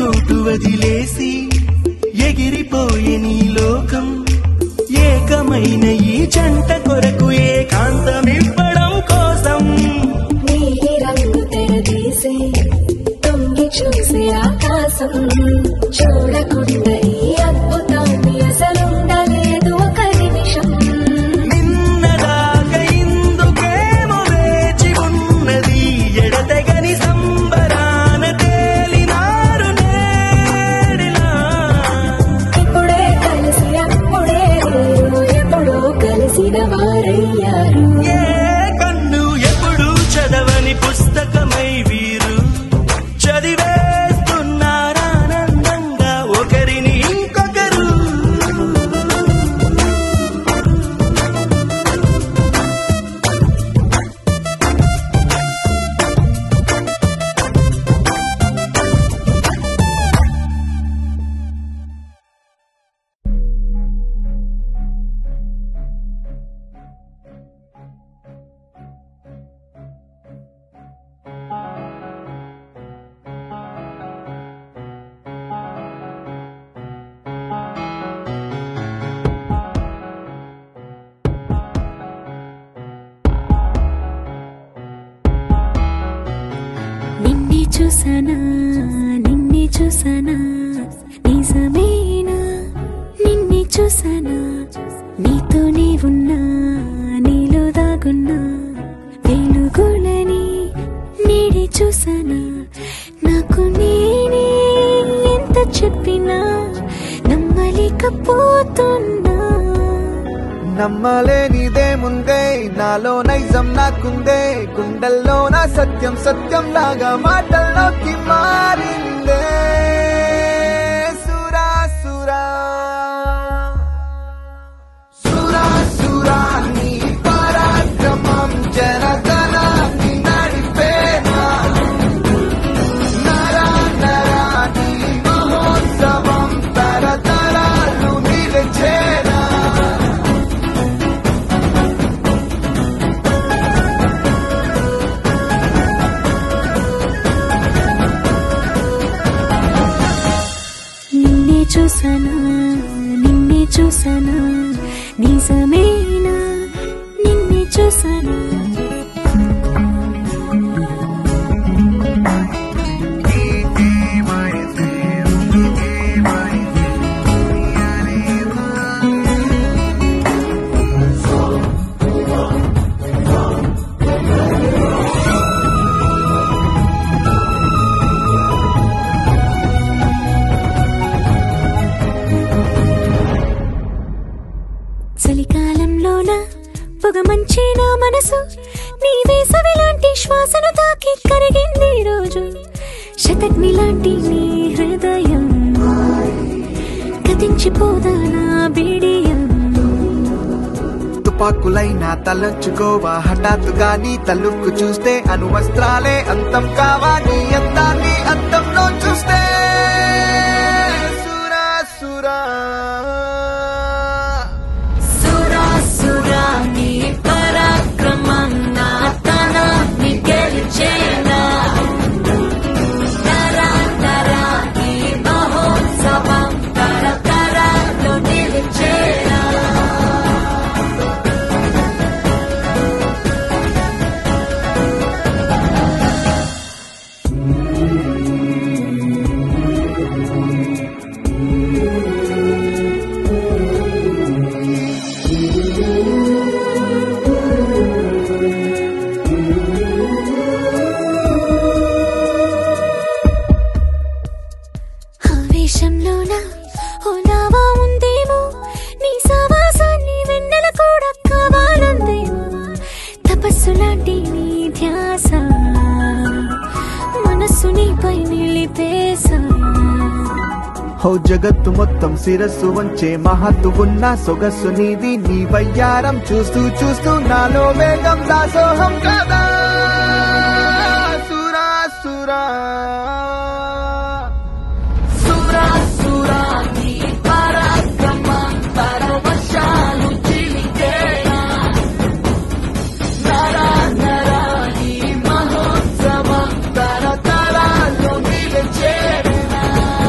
చోటు వదిలేసి ఎగిరిపోయే నీ లోకం ఏకమైన ఈ జంట కొరకు ఏకాంతమివ్వడం కోసం నీ రంగు తెరదీసే తొంగి చూసే ఆకాశం చూడకుండా ఈ అద్భుతాన్ని అసలుండలేదు ఒక నిమిషం నిన్నదాకా ఇందుకేమో వేచి ఉన్నది ఎడతెగని సంబరాన తేలినారు నేడిలా ఇప్పుడే కలిసి అప్పుడే లేరు ఎప్పుడో కలిసిన వారయ్యారు ఏ కన్ను ఎప్పుడు చదవని పుస్తకమై వీరు చదివేస్తున్నారానందంగా ఒకరిని ఇంకొకరు నిన్నే చూసానా నిన్నే చూసానా నిజమేనా నిన్నే చూసానా నీతోనే ఉన్నా నీలో దాగున్నా వెలుగులని నీడే చూసానా నాకు నేనే ఎంత చెప్పినా నమ్మలేకపోతున్నా నమ్మలేనిదేముందే నాలో నైజం నాకుందే గుండెల్లో నా సత్యం సత్యం లాగా మాటల్లోకి మారిందే సురా సురా సురా సురా నీ పరాక్రమం జనగణాన్ని నడిపేనా నరా నరా నీ మహోత్సవం తరతరాలు నిలిచేనా నిన్నే చూసానా నిన్నే చూసానా నిజమేనా నిన్నే చూసానా చలికాలంలోన పొగ మంచి నా మనసు నీ వేసవి లాంటి శ్వాసను తాకి కరిగింది ఈ రోజు శతగ్ని లాంటి నీ హృదయం కదించిపోదా నా బిడియం తుపాకులైనా తలంచుకోవా హఠాత్తుగా నీ తలుక్కు చూస్తే అనువస్త్రాలే అంతం కావా నీ అందాన్ని అంతంలో చూస్తే సురా సురా సురా సురా నీ పరాక్రమం నా తనాన్ని గెలిచేనా నరా నరా నీ మహోత్సవం తరతరాలు నిలిచేనా ఆవేశంలోన ఓ నావా ఉందేమో నీ సావాసాన్ని వెన్నెల కూడా కావాలందేమో తపస్సు లాంటి నీ ధ్యాస మనస్సు నీపై నిలిపేసా హౌ జగత్తు మొత్తం శిరస్సు వంచే మహత్తు ఉన్న సొగస్సు నీది నీ వయ్యారం చూస్తూ చూస్తూ నాలో వేగం దాసోహం కదా సురా సురా సురా సురా నీ పరాక్రమం పరవశాలు చిలికేనా నరా నరా నీ మహోత్సవం తరతరాలు నిలిచేనా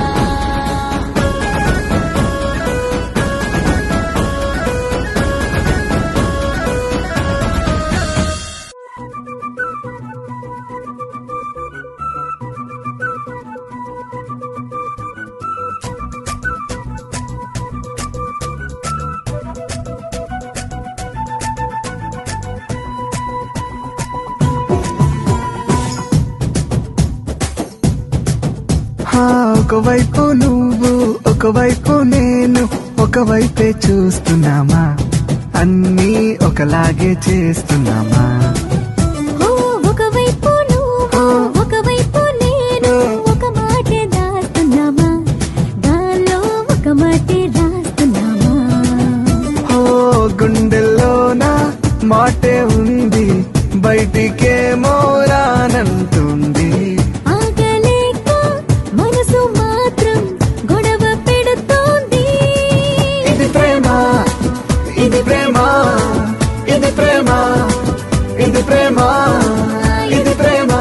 హా, ఒకవైపు నువ్వు ఒకవైపు నేను ఒకవైపే చూస్తున్నామా అన్నీ ఒకలాగే చేస్తున్నామా ఓ ఒకవైపు నువ్వు ఒకవైపు నేను ఒక మాటే దాస్తున్నామా గాల్లో ఒక మాటే రాస్తున్నామా ఓ గుండెల్లోన మాటే ఉంది బయటికేమో రానంటుంది ఆగలేక మనసు మాత్రం గొడవ పెడుతోంది ఇది ప్రేమ ఇది ప్రేమ ఇది ప్రేమ ఇది ప్రేమ ఇది ప్రేమ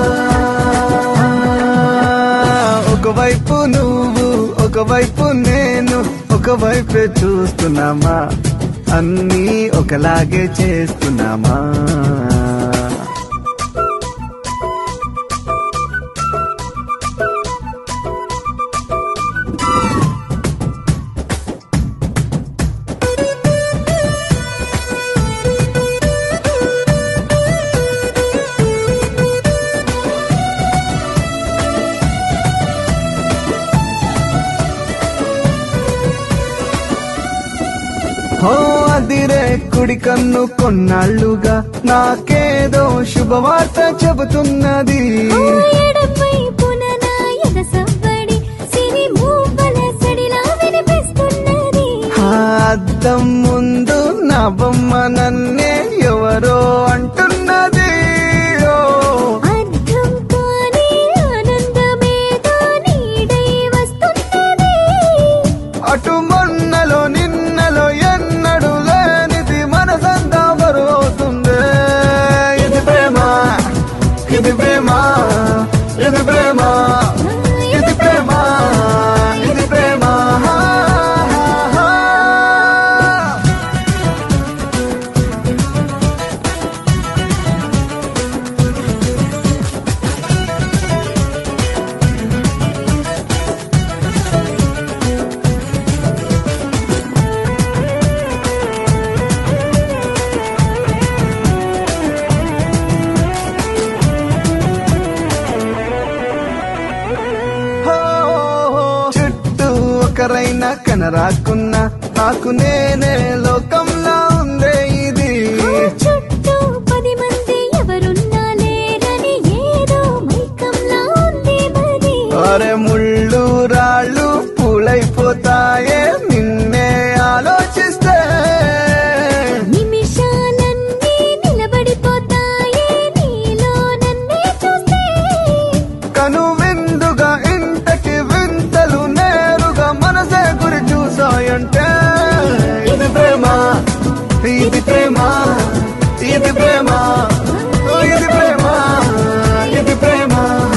ఒకవైపు నువ్వు ఒకవైపు నేను ఒకవైపే చూస్తున్నామా అన్నీ ఒకలాగే చేస్తున్నామా ఓ అదిరే కుడి కన్ను కొన్నాళ్ళుగా నాకేదో శుభవార్త చెబుతున్నది ఓ ఎడమవైపున నా ఎద సవ్వడి సిరి మూవల సడిలా వినిపిస్తున్నది ఆ అద్దం ముందు నా బొమ్మ నన్నే ఎవరో అంటున్నది ఓ అర్థం కాని ఆనందమేదో నీడై వస్తున్నది అటు మొన్నలో నిన్నలో ఎన్నడు లేనిది మనసంతా బరువుతుంది ఇది ప్రేమ ఇది ప్రేమ ఇది ప్రేమ ఇది ప్రేమ ఇది ప్రేమ హో, చుట్టూ ఒకరైనా కనరాకున్నా నాకు నేనే లోకంలా ఉందే ఇది ఆ చుట్టూ పది మంది ఎవరున్నా లేరని ఏదో మైకంలా ఉంది మరి అరే ముళ్ళు రాళ్ళు పూలైపోతాయే నిన్నే ఆలోచిస్తే నిమిషాలన్నీ నిలబడిపోతాయే నీలో నన్నే చూస్తే కను విందుగా ఇంతకి వింతలు నేరుగా మనసే గురి చూసాయంటే ఇది ప్రేమ ఇది ప్రేమ ఇది ప్రేమ ఇది ప్రేమ ఇది ప్రేమ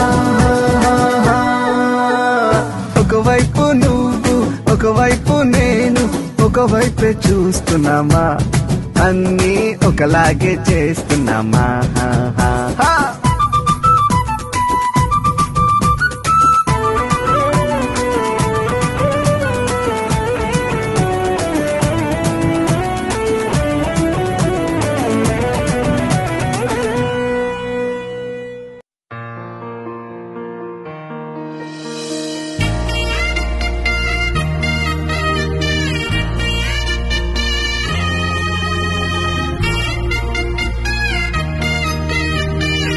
ఒకవైపు నువ్వు ఒకవైపు నేను ఒకవైపే చూస్తున్నామా అన్నీ ఒకలాగే చేస్తున్నామా ఆ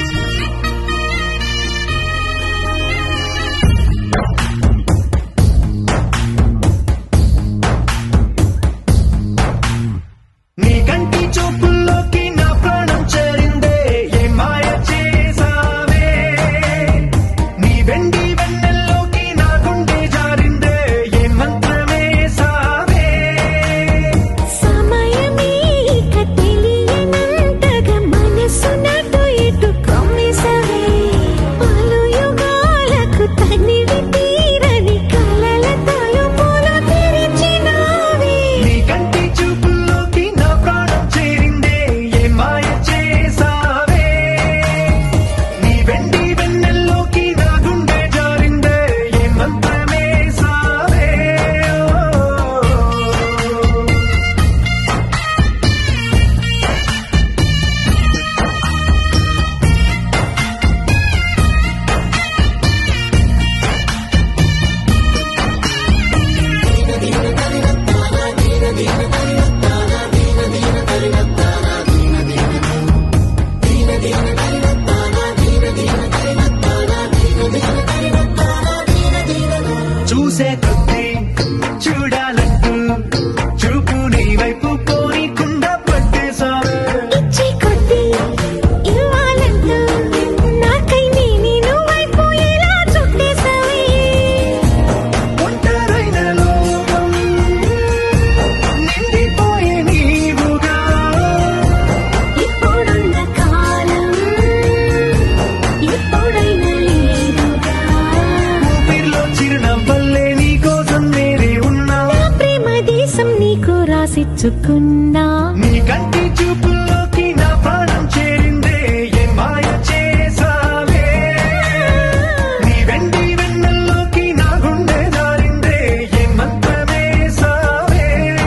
తెలుసుకున్నా నీ కంటి చూపుల్లోకి నా ప్రాణం చేరిందే ఏ మాయ చేసావే నీ వెండి వెన్నెల్లోకి నా గుండె దారిందే ఏ మంత్రమేసావే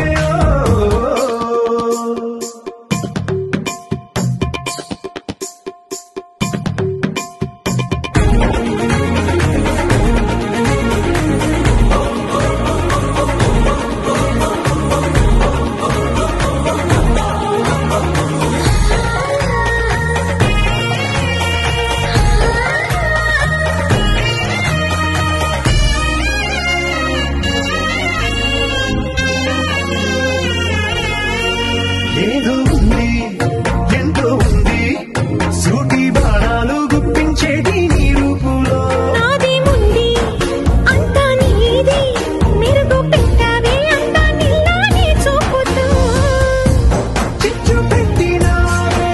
ఏదో ఉంది ఎంతో ఉంది సూటి బాణాలు గుప్పించేది నీ రూపులో నాదేముంది అంతా నీది మెరుగు పెట్టావే అంతా నీలానే చూపుతూ చిచ్చు పెట్టినావే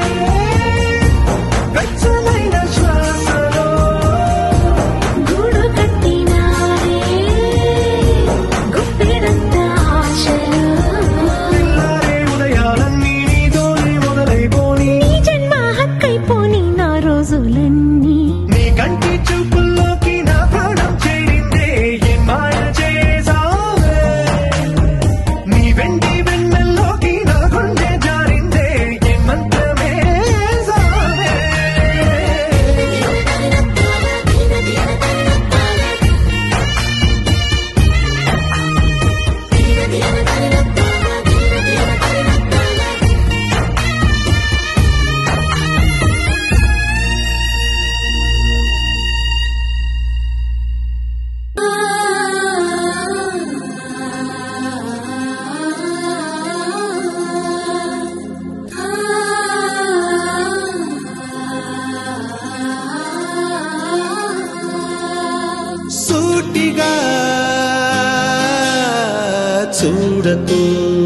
వెచ్చనైన శ్వాసలో గూడు కట్టినావే గుప్పెడంత ఆశలు తెల్లారే ఉదయాలన్నీ నీతోనే మొదలైపోని నీ జన్మ హక్కైపోని నా రోజులన్నీ నీ కంటి చూపుల్లోకి నా ప్రాణం చేరిందే ఏ మాయ చేసావే నీ వెండి వెన్నెల్లోకి నా గుండె జారిందే ఏ మంత్రమే సావే సూటిగా చూడకు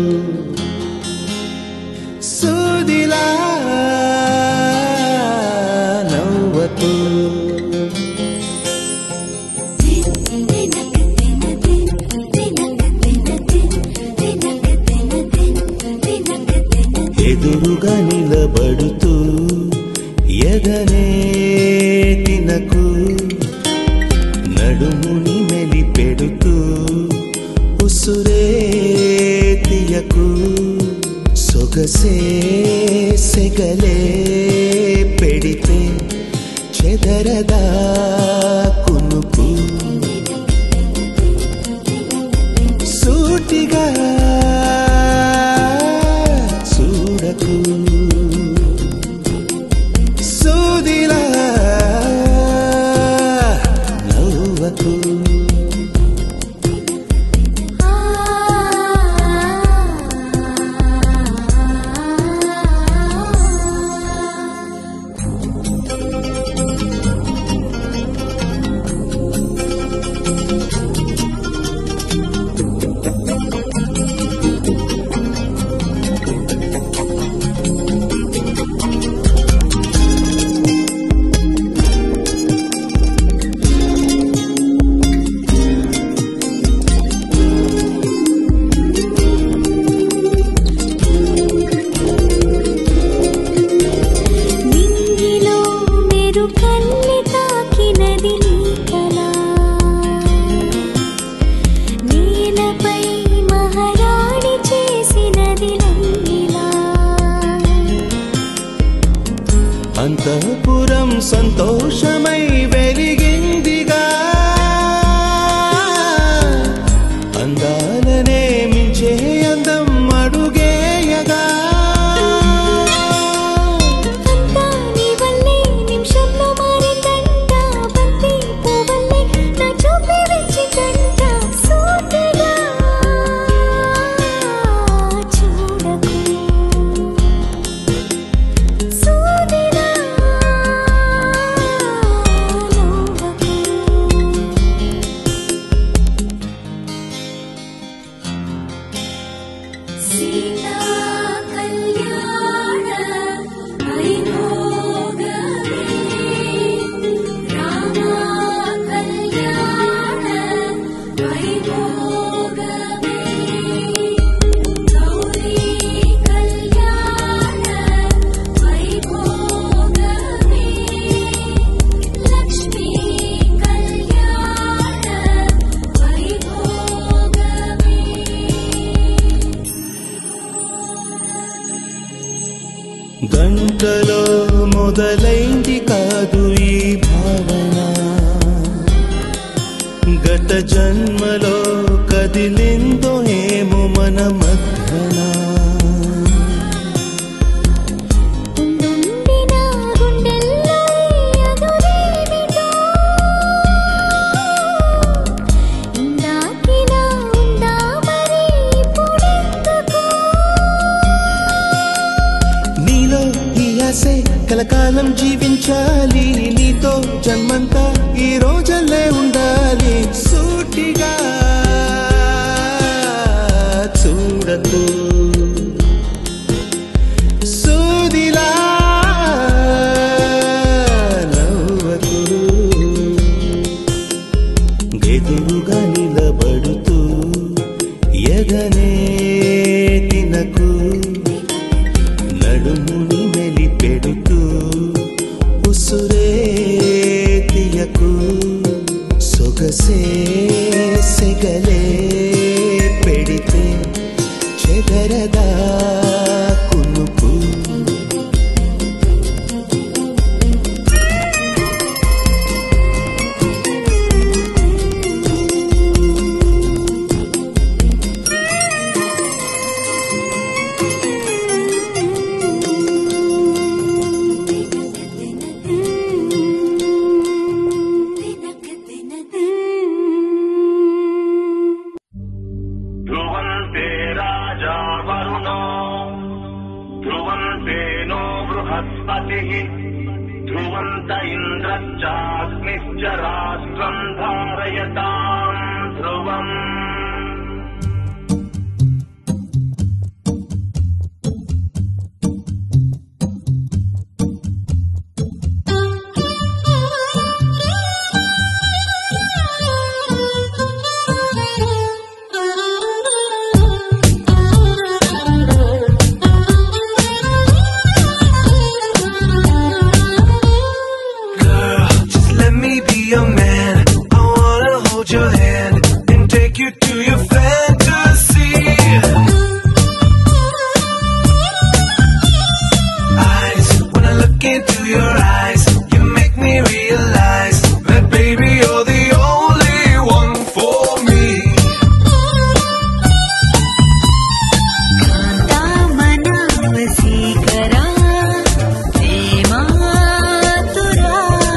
సూదిలా నవ్వకు ఎదురుగా నిలబడుతూ ఎదనే తినకు నడుముని మెలిపెడుతూ ఉసురే తీయకు సొగసే సెగలే పెడితే చెదరదా కునుకు సూటిగా చూడకు సూదిలా నవ్వకు నింగిలో మెరుకల్లి తాకినది నీ కళ నేలపై మహారాణి చేసినది నందిలా అంతఃపురం సంతోషమై వెలిగిందిగా అందాలనే మించే అందం అడుగేయగా అంతా నీ వల్లే నిమిషంలో మారిందంట బంతి పువ్వల్లే నా చూపే వెచ్చిదంట సూటిగా చూడకు సూదిలా తీయకు సొగసే సెగలే పెడితే చెదరదా కునుకు ध्रुवन्ते राजा वरुणो ध्रुवन्ते नो बृहस्पतिः ध्रुवन्त इन्द्रश्चाग्निश्च राष्ट्रम् धारयताम् ध्रुवम् Girl, just let me be your man. I wanna hold your hand and take you to your fantasy. Eyes, when I look into your eyes, you make me realize that baby you're the only one for me. వసీకరా ప్రేమాతురా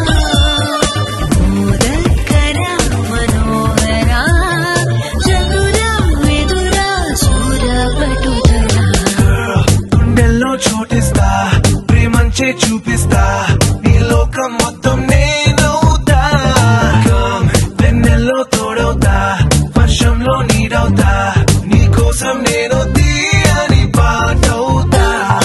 మోదకరా మనోహరా చతురా విదురా చూరపటుధరా గుండెల్లో చోటిస్తా ప్రేమంచే చూపిస్తా నీ లోకం మొత్తం నేనవుతా Come, వెన్నెల్లో తోడవుతా వర్షంలో నీడవుతా నీ కోసం నేను తీయని పాటవుతా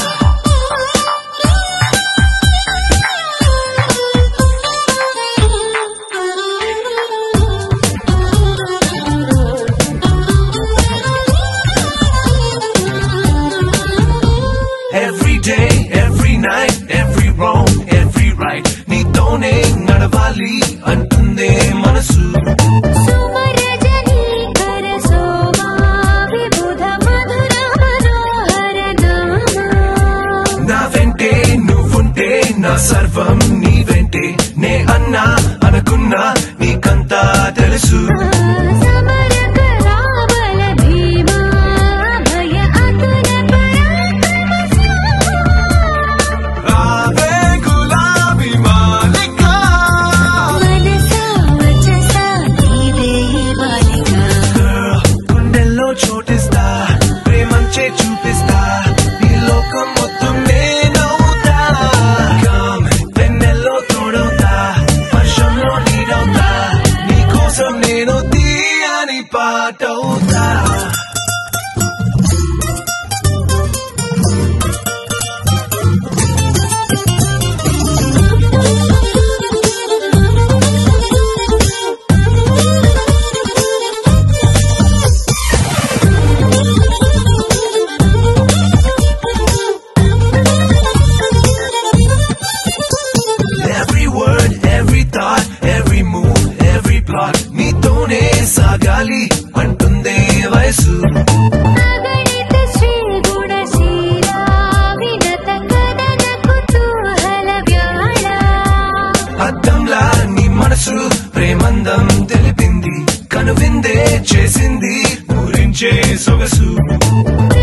Every day, every night, every wrong, every right నీతోనే నడవాలి అంటుందే మనసు సుమరజనీ కర శోభా విబుధ మధుర మనోహర నామా నా వెంటే నువ్వుంటే నా సర్వం నీ వెంటే నే అన్నా అనుకున్నా నీకంతా తెలుసు సమరక రావల భీమా భయ అతుల రావే గులాబీ మాలిక మనసా వచసా నీవే బాలిక గుండెల్లో చోటిస్తా ప్రేమంచే చూపిస్తా నీ లోకం మొత్తం నేనవుతా Come, వెన్నెల్లో తోడవుతా వర్షంలో నీడవుతా నీ కోసం నేను తీయని పాటవుతా Every word, every thought, every move, every plot నీతోనే సాగాలి అంటుందే వయసు అగణిత శ్రీ గుణశీలా వినత కదన కుతూహల వ్యాళ అద్దంలా నీ మనసు ప్రేమందం తెలిపింది కనువిందే చేసింది ఊరించే సొగసు